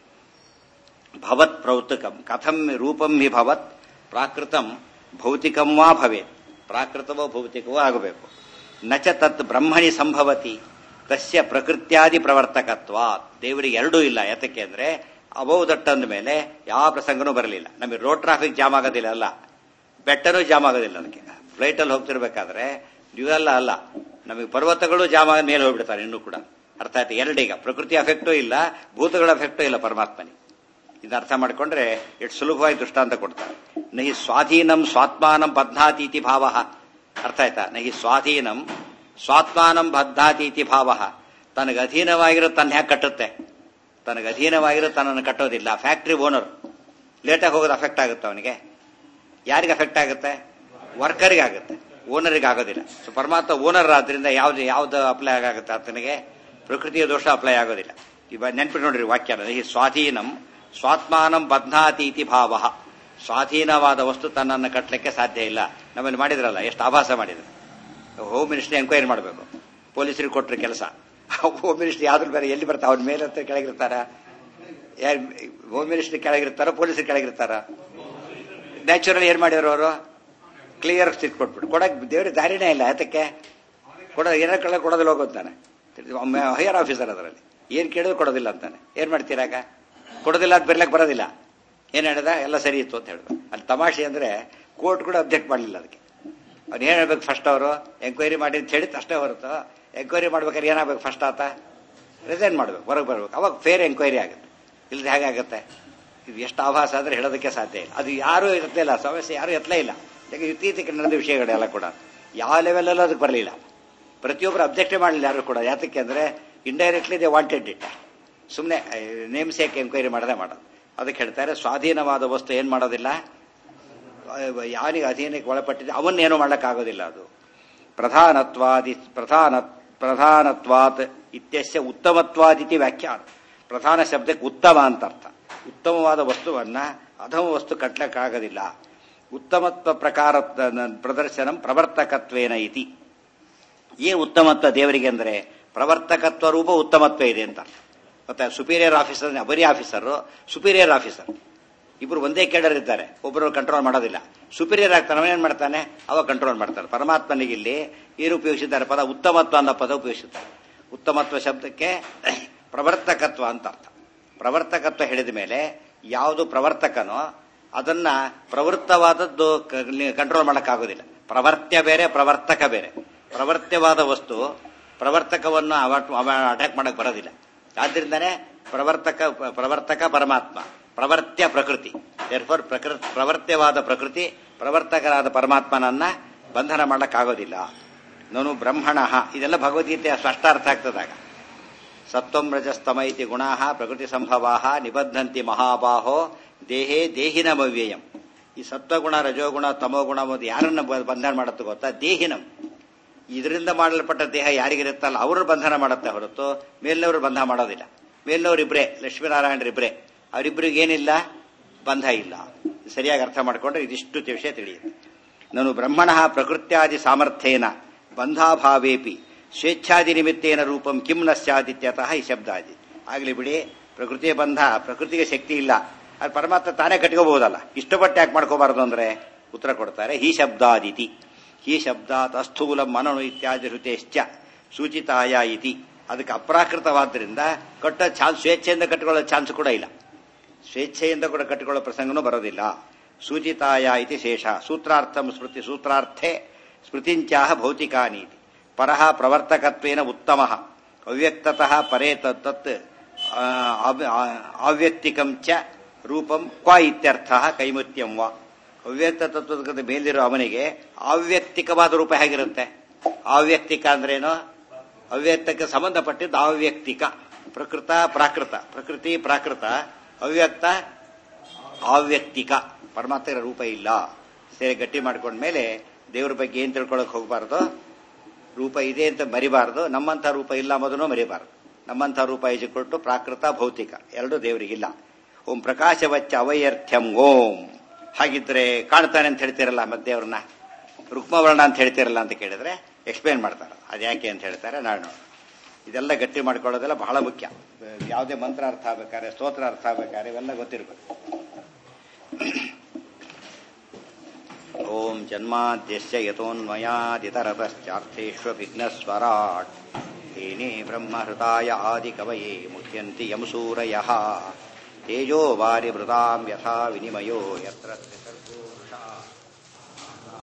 ಭವತ್ ಪ್ರೌತಕಂ ಕಥಂ ರೂಪಂ ಹಿ ಭವತ್ ಪ್ರಾಕೃತಂ ಭೌತಿಕಂ ವಾ ಭವೇತ್ ಪ್ರಾಕೃತವೋ ಭೌತಿಕವೋ ಆಗಬೇಕು ನಚ ತತ್ ಬ್ರಹ್ಮಣಿ ಸಂಭವತಿ ತಸ್ಯ ಪ್ರಕೃತ್ಯಾದಿ ಪ್ರವರ್ತಕತ್ವ ದೇವರಿಗೆ ಎರಡೂ ಇಲ್ಲ ಯಾತಕ್ಕೆ ಅಂದ್ರೆ ಅಬೌ ದಟ್ ಅಂದ ಮೇಲೆ ಯಾವ ಪ್ರಸಂಗನೂ ಬರಲಿಲ್ಲ ನಮಗೆ ರೋಡ್ ಟ್ರಾಫಿಕ್ ಜಾಮ್ ಆಗೋದಿಲ್ಲ ಅಲ್ಲ ಬೆಟ್ಟನೂ ಜಾಮ್ ಆಗೋದಿಲ್ಲ ಅದಕ್ಕೆ ಫ್ಲೈಟಲ್ಲಿ ಹೋಗ್ತಿರ್ಬೇಕಾದ್ರೆ ಇವೆಲ್ಲ ಅಲ್ಲ ನಮಗೆ ಪರ್ವತಗಳು ಜಾಮ್ ಆಗ ಮೇಲೆ ಹೋಗ್ಬಿಡ್ತಾರೆ ಇನ್ನೂ ಕೂಡ ಅರ್ಥ ಆಯ್ತು ಎರಡೀಗ ಪ್ರಕೃತಿ ಅಫೆಕ್ಟೂ ಇಲ್ಲ ಭೂತಗಳ ಅಫೆಕ್ಟೂ ಇಲ್ಲ ಪರಮಾತ್ಮನಿಗೆ ಇದು ಅರ್ಥ ಮಾಡಿಕೊಂಡ್ರೆ ಎಷ್ಟು ಸುಲಭವಾಗಿ ದೃಷ್ಟಾಂತ ಕೊಡ್ತಾರೆ ನಹಿ ಸ್ವಾಧೀನಂ ಸ್ವಾತ್ಮಾನಂ ಬದ್ಧಾತೀತಿ ಭಾವ ಅರ್ಥ ಆಯ್ತಾ ನಹಿ ಸ್ವಾಧೀನಂ ಸ್ವಾತ್ಮಾನಂ ಬದ್ಧಾತೀತಿ ಭಾವ ತನಗೆ ಅಧೀನವಾಗಿರೋ ತನ್ನ ಹ್ಯಾಕ್ ಕಟ್ಟುತ್ತೆ ತನಗೆ ಅಧೀನವಾಗಿರೋ ತನ್ನನ್ನು ಕಟ್ಟೋದಿಲ್ಲ ಫ್ಯಾಕ್ಟ್ರಿ ಓನರ್ ಲೇಟಾಗಿ ಹೋಗೋದು ಅಫೆಕ್ಟ್ ಆಗುತ್ತೆ ಅವನಿಗೆ ಯಾರಿಗೆ ಅಫೆಕ್ಟ್ ಆಗುತ್ತೆ ವರ್ಕರಿಗೆ ಆಗುತ್ತೆ ಓನರಿಗೆ ಆಗೋದಿಲ್ಲ ಸೊ ಪರಮಾತ್ಮ ಓನರ್ ಆದ್ರಿಂದ ಯಾವ್ದು ಯಾವ್ದು ಅಪ್ಲೈ ಆಗುತ್ತೆ ಆತನಿಗೆ ಪ್ರಕೃತಿಯ ದೋಷ ಅಪ್ಲೈ ಆಗೋದಿಲ್ಲ ಇವಾಗ ನೆನ್ಪಿಟ್ಟು ನೋಡ್ರಿ ವಾಕ್ಯನ ಈ ಸ್ವಾಧೀನಂ ಸ್ವಾತ್ಮಾನಂ ಬದ್ನಾತೀತಿ ಭಾವ ಸ್ವಾಧೀನವಾದ ವಸ್ತು ತನ್ನನ್ನು ಕಟ್ಟಲಿಕ್ಕೆ ಸಾಧ್ಯ ಇಲ್ಲ ನಮ್ಮಲ್ಲಿ ಮಾಡಿದ್ರಲ್ಲ ಎಷ್ಟು ಆಭಾಸ ಮಾಡಿದ್ರು ಹೋಮ್ ಮಿನಿಸ್ಟ್ರಿ ಎಂಕ್ವೈರಿ ಮಾಡಬೇಕು ಪೊಲೀಸರಿಗೆ ಕೊಟ್ಟರೆ ಕೆಲಸ ಹೋಮ್ ಮಿನಿಸ್ಟ್ರಿ ಯಾವ್ದ್ರ ಬೇರೆ ಎಲ್ಲಿ ಬರ್ತಾ ಅವ್ರ ಮೇಲೆ ಹತ್ರ ಕೆಳಗಿರ್ತಾರ ಯಾರು ಹೋಮ್ ಮಿನಿಸ್ಟ್ರಿ ಕೆಳಗಿರ್ತಾರ ಪೊಲೀಸರು ಕೆಳಗಿರ್ತಾರ ನ್ಯಾಚುರಲ್ ಏನ್ ಮಾಡಿದ್ರು ಅವರು ಕ್ಲಿಯರ್ ಸ್ಥಿತಿ ಕೊಟ್ಬಿಟ್ಟು ಕೊಡಕ್ ದೇವ್ರಿಗೆ ದಾರಿನೇ ಇಲ್ಲ ಯಾತಕ್ಕೆ ಕೊಡೋ ಏನಾರ ಕಳ್ಳ ಕೊಡೋದಿಲ್ಲ ಹೋಗುತ್ತಾನೆ ಹೈಯರ್ ಆಫೀಸರ್ ಅದರಲ್ಲಿ ಏನ್ ಕೇಳಿದ್ರು ಕೊಡೋದಿಲ್ಲ ಅಂತಾನೆ ಏನ್ ಮಾಡ್ತೀರಾಗ ಕೊಡೋದಿಲ್ಲ ಅಂತ ಬರ್ಲಕ್ಕೆ ಬರೋದಿಲ್ಲ ಏನ್ ಹೇಳಿದ ಎಲ್ಲ ಸರಿ ಇತ್ತು ಅಂತ ಹೇಳಿದ್ರು ಅಲ್ಲಿ ತಮಾಷೆ ಅಂದ್ರೆ ಕೋರ್ಟ್ ಕೂಡ ಅಬ್ಜೆಕ್ಟ್ ಮಾಡಲಿಲ್ಲ ಅದಕ್ಕೆ ಅವ್ನು ಏನ್ ಹೇಳ್ಬೇಕು ಫಸ್ಟ್ ಅವರು ಎಂಕ್ವೈರಿ ಮಾಡಿ ಅಂತ ಹೇಳಿದ್ ಅಷ್ಟೇ ಹೊರತು ಎಂಕ್ವೈರಿ ಮಾಡ್ಬೇಕಾದ್ರೆ ಏನಾಗಬೇಕು ಫಸ್ಟ್ ಆತ ರಿಸೈನ್ ಮಾಡ್ಬೇಕು ಹೊರಗೆ ಬರ್ಬೇಕು ಅವಾಗ ಫೇರ್ ಎಂಕ್ವೈರಿ ಆಗುತ್ತೆ ಇಲ್ಲದೆ ಹೇಗಾಗುತ್ತೆ ಇದು ಎಷ್ಟು ಆಭಾಸ ಅಂದ್ರೆ ಹೇಳೋದಕ್ಕೆ ಸಾಧ್ಯ ಇಲ್ಲ ಅದು ಯಾರು ಇರ್ತಿಲ್ಲ ಸಮಸ್ಯೆ ಯಾರು ಎತ್ತಲೇ ಇಲ್ಲ ಯಾಕೆ ಇತ್ತೀಚೆಗೆ ನಡೆದ ವಿಷಯಗಳೆಲ್ಲ ಕೂಡ ಯಾವ ಲೆವೆಲಲ್ಲೂ ಅದಕ್ಕೆ ಬರಲಿಲ್ಲ ಪ್ರತಿಯೊಬ್ಬರು ಅಬ್ಜೆಕ್ಟೇ ಮಾಡಲಿಲ್ಲ ಯಾರು ಕೂಡ ಯಾತಕ್ಕೆ ಅಂದ್ರೆ ಇಂಡೈರೆಕ್ಟ್ಲಿ ದೇ ವಾಂಟೆಡ್ ಇಟ್ ಸುಮ್ಮನೆ ನೇಮ್ ಸೇಕ್ ಎಂಕ್ವೈರಿ ಮಾಡದೆ ಮಾಡೋದು ಅದಕ್ಕೆ ಹೇಳ್ತಾರೆ ಸ್ವಾಧೀನವಾದ ವಸ್ತು ಏನ್ ಮಾಡೋದಿಲ್ಲ ಯಾರಿಗೆ ಅಧೀನಕ್ಕೆ ಒಳಪಟ್ಟಿದೆ ಅವನ್ನೇನು ಮಾಡೋಕ್ಕಾಗೋದಿಲ್ಲ ಅದು ಪ್ರಧಾನತ್ವಾದಿ ಪ್ರಧಾನ ಪ್ರಧಾನತ್ವಾತ್ ಇತ್ಯಸ್ಯ ಉತ್ತಮತ್ವಾದಿತಿ ವ್ಯಾಖ್ಯಾನ ಪ್ರಧಾನ ಶಬ್ದಕ್ಕೆ ಉತ್ತಮ ಅಂತ ಅರ್ಥ ಉತ್ತಮವಾದ ವಸ್ತುವನ್ನ ಅಧಮ ವಸ್ತು ಕಟ್ಲಕ್ಕಾಗೋದಿಲ್ಲ ಉತ್ತಮತ್ವ ಪ್ರಕಾರ ಪ್ರದರ್ಶನ ಪ್ರವರ್ತಕತ್ವೇನ ಇತಿ ಏ ಉತ್ತಮತ್ವ ದೇವರಿಗೆ ಅಂದರೆ ಪ್ರವರ್ತಕತ್ವ ರೂಪ ಉತ್ತಮತ್ವ ಇದೆ ಅಂತ ಮತ್ತೆ ಸುಪೀರಿಯರ್ ಆಫೀಸರ್ ಬರೀ ಆಫೀಸರು ಸುಪೀರಿಯರ್ ಆಫೀಸರ್ ಇಬ್ರು ಒಂದೇ ಕೇಡರ್ ಇದ್ದಾರೆ ಒಬ್ಬರು ಕಂಟ್ರೋಲ್ ಮಾಡೋದಿಲ್ಲ ಸುಪೀರಿಯರ್ ಆಗ್ತಾನೆ ಅವನೇನ್ ಮಾಡ್ತಾನೆ ಅವಾಗ ಕಂಟ್ರೋಲ್ ಮಾಡ್ತಾನೆ ಪರಮಾತ್ಮನಿಗೆ ಇಲ್ಲಿ ಏನು ಉಪಯೋಗಿಸಿದ್ದಾರೆ ಪದ ಉತ್ತಮತ್ವ ಅನ್ನೋ ಪದ ಉಪಯೋಗಿಸುತ್ತಾರೆ ಉತ್ತಮತ್ವ ಶಬ್ದಕ್ಕೆ ಪ್ರವರ್ತಕತ್ವ ಅಂತ ಅರ್ಥ ಪ್ರವರ್ತಕತ್ವ ಹೇಳಿದ ಮೇಲೆ ಯಾವುದು ಪ್ರವರ್ತಕನೋ ಅದನ್ನ ಪ್ರವೃತ್ತವಾದದ್ದು ಕಂಟ್ರೋಲ್ ಮಾಡೋಕ್ಕಾಗೋದಿಲ್ಲ ಪ್ರವರ್ತ್ಯ ಬೇರೆ ಪ್ರವರ್ತಕ ಬೇರೆ ಪ್ರವರ್ತ್ಯವಾದ ವಸ್ತು ಪ್ರವರ್ತಕವನ್ನು ಅಟ್ಯಾಕ್ ಮಾಡಕ್ ಬರೋದಿಲ್ಲ ಆದ್ರಿಂದಾನೇ ಪ್ರವರ್ತಕ ಪ್ರವರ್ತಕ ಪರಮಾತ್ಮ ಪ್ರವರ್ತ್ಯ ಪ್ರಕೃತಿ ಎರ್ಫೋರ್ ಪ್ರಕೃತಿ ಪ್ರವರ್ತ್ಯವಾದ ಪ್ರಕೃತಿ ಪ್ರವರ್ತಕರಾದ ಪರಮಾತ್ಮನನ್ನ ಬಂಧನ ಮಾಡಕ್ಕಾಗೋದಿಲ್ಲ ನಾನು ಬ್ರಹ್ಮಣ ಇದೆಲ್ಲ ಭಗವದ್ಗೀತೆಯ ಸ್ಪಷ್ಟಾರ್ಥ ಆಗ್ತದಾಗ ಸತ್ವಂ ರಜಸ್ತಮ ಇತಿ ಗುಣಾ ಪ್ರಕೃತಿ ಸಂಭವಾ ನಿಬದ್ಧಂತಿ ಮಹಾಬಾಹೋ ದೇಹೇ ದೇಹಿನಮವ್ಯಯಂ ಈ ಸತ್ವಗುಣ ರಜೋಗುಣ ತಮೋಗುಣ ಮತ್ತು ಯಾರನ್ನ ಬಂಧನ ಮಾಡುತ್ತೆ ಗೊತ್ತಾ ದೇಹಿನಂ ಇದರಿಂದ ಮಾಡಲ್ಪಟ್ಟ ದೇಹ ಯಾರಿಗಿರುತ್ತಲ್ಲ ಅವರು ಬಂಧನ ಮಾಡುತ್ತೆ ಹೊರತು ಮೇಲಿನವರು ಬಂಧನ ಮಾಡೋದಿಲ್ಲ ಮೇಲಿನವರಿಬ್ರೆ ಲಕ್ಷ್ಮೀನಾರಾಯಣರಿಬ್ರೆ ಅವರಿಬ್ಬರಿಗೆ ಏನಿಲ್ಲ ಬಂಧ ಇಲ್ಲ ಸರಿಯಾಗಿ ಅರ್ಥ ಮಾಡಿಕೊಂಡ್ರೆ ಇದಿಷ್ಟು ವಿಷಯ ತಿಳಿಯುತ್ತೆ ನಾನು ಬ್ರಹ್ಮಣ ಪ್ರಕೃತ್ಯಾದಿ ಸಾಮರ್ಥ್ಯೇನ ಬಂಧಾಭಾವೇಪಿ ಸ್ವೇಚ್ಛಾದಿ ನಿಮಿತ್ತೇನ ರೂಪಂ ಕಿಂ ನ ಸ್ಯಾದಿತ್ಯತಃ ಈ ಶಬ್ದಾದಿ ಆಗ್ಲಿ ಬಿಡಿ ಪ್ರಕೃತಿಯ ಬಂಧ ಪ್ರಕೃತಿಗೆ ಶಕ್ತಿ ಇಲ್ಲ ಅದು ಪರಮಾತ್ಮ ತಾನೇ ಕಟ್ಕೋಬಹುದಲ್ಲ ಇಷ್ಟಪಟ್ಟು ಯಾಕೆ ಮಾಡ್ಕೋಬಾರದು ಅಂದ್ರೆ ಉತ್ತರ ಕೊಡ್ತಾರೆ ಈ ಶಬ್ದಾದಿತಿ ಈ ಶಬ್ದಾತ್ ಅಸ್ಥೂಲ ಮನನು ಇತ್ಯಾದಿ ಋತೇಶ್ಚ ಸೂಚಿತಾಯ ಇತಿ ಅದಕ್ಕೆ ಅಪ್ರಾಕೃತವಾದ್ರಿಂದ ಕಟ್ಟ ಚಾನ್ಸ್ ಸ್ವೇಚ್ಛೆಯಿಂದ ಕಟ್ಟಿಕೊಳ್ಳೋ ಚಾನ್ಸ್ ಕೂಡ ಇಲ್ಲ ಸ್ವೇಚ್ಛೆಯಿಂದ ಕೂಡ ಕಟ್ಟಿಕೊಳ್ಳೋ ಪ್ರಸಂಗನೂ ಬರೋದಿಲ್ಲ ಸೂಚಿತಾಯ ಇತಿ ಶೇಷ ಸೂತ್ರಾರ್ಥಂ ಸ್ಮೃತಿ ಸೂತ್ರಾರ್ಥೆ ಸ್ಮೃತಿಂಚಾಹ ಭೌತಿಕಾನೀತಿ ಪರಃ ಪ್ರವರ್ತಕತ್ವೇನ ಉತ್ತಮ ಅವ್ಯಕ್ತತಃ ಪರೇ ತತ್ ಅವ್ಯಕ್ತಿಕಂ ಚ ರೂಪಂ ಕ್ವ ಇತ್ಯರ್ಥ ಕೈಮುತ್ಯಂ ವಾ ಅವ್ಯಕ್ತ ತತ್ವದ ಮೇಲಿರೋ ಅವನಿಗೆ ಅವ್ಯಕ್ತಿಕವಾದ ರೂಪ ಹೇಗಿರುತ್ತೆ ಅವ್ಯಕ್ತಿಕ ಅಂದ್ರೇನು ಅವ್ಯಕ್ತಕ್ಕೆ ಸಂಬಂಧಪಟ್ಟಿದ್ದು ಅವ್ಯಕ್ತಿಕ ಪ್ರಕೃತ ಪ್ರಾಕೃತ ಪ್ರಕೃತಿ ಪ್ರಾಕೃತ ಅವ್ಯಕ್ತ ಅವ್ಯಕ್ತಿಕ ಪರಮಾತ್ಮರ ರೂಪ ಇಲ್ಲ ಸೇರಿ ಗಟ್ಟಿ ಮಾಡ್ಕೊಂಡ್ಮೇಲೆ ದೇವ್ರ ಬಗ್ಗೆ ಏನ್ ತಿಳ್ಕೊಳಕ್ ಹೋಗಬಾರ್ದು ರೂಪ ಇದೆ ಅಂತ ಮರಿಬಾರ್ದು ನಮ್ಮಂಥ ರೂಪ ಇಲ್ಲ ಮೊದಲು ಮರಿಬಾರ್ದು ನಮ್ಮಂಥ ರೂಪ ಕೊಟ್ಟು ಪ್ರಾಕೃತ ಭೌತಿಕ ಎರಡು ದೇವರಿಗಿಲ್ಲ ಓಂ ಪ್ರಕಾಶವಚ್ಚ ಅವೈರ್ಥ್ಯಂ ಓಂ ಹಾಗಿದ್ರೆ ಕಾಣ್ತಾನೆ ಅಂತ ಹೇಳ್ತಿರಲ್ಲ ಮಧ್ಯವ್ರನ್ನ ರುಕ್ಮವರ್ಣ ಅಂತ ಹೇಳ್ತಿರಲ್ಲ ಅಂತ ಕೇಳಿದ್ರೆ ಎಕ್ಸ್ಪ್ಲೇನ್ ಮಾಡ್ತಾರೆ ಅದು ಯಾಕೆ ಅಂತ ಹೇಳ್ತಾರೆ ನಾಳೆ ನೋಡೋಣ ಇದೆಲ್ಲ ಗಟ್ಟಿ ಮಾಡ್ಕೊಳ್ಳೋದೆಲ್ಲ ಬಹಳ ಮುಖ್ಯ ಯಾವುದೇ ಮಂತ್ರ ಅರ್ಥ ಆಗ್ಬೇಕಾದ್ರೆ ಸ್ತೋತ್ರ ಅರ್ಥ ಆಗ್ಬೇಕಾದ್ರೆ ಇವೆಲ್ಲ ಗೊತ್ತಿರಬೇಕು ಓಂ ಜನ್ಮಾದ್ಯಸ್ಯ ಯತೋನ್ಮಯಾದಿತರತಶ್ಚಾರ್ಥೇಷ್ವವಿಘ್ನಸ್ವರಾಟ್ तेने ब्रह्महृताय आदिकवये मुह्यन्ति यमसूरयः तेजो वारिभृतां यथा विनिमयो यत्र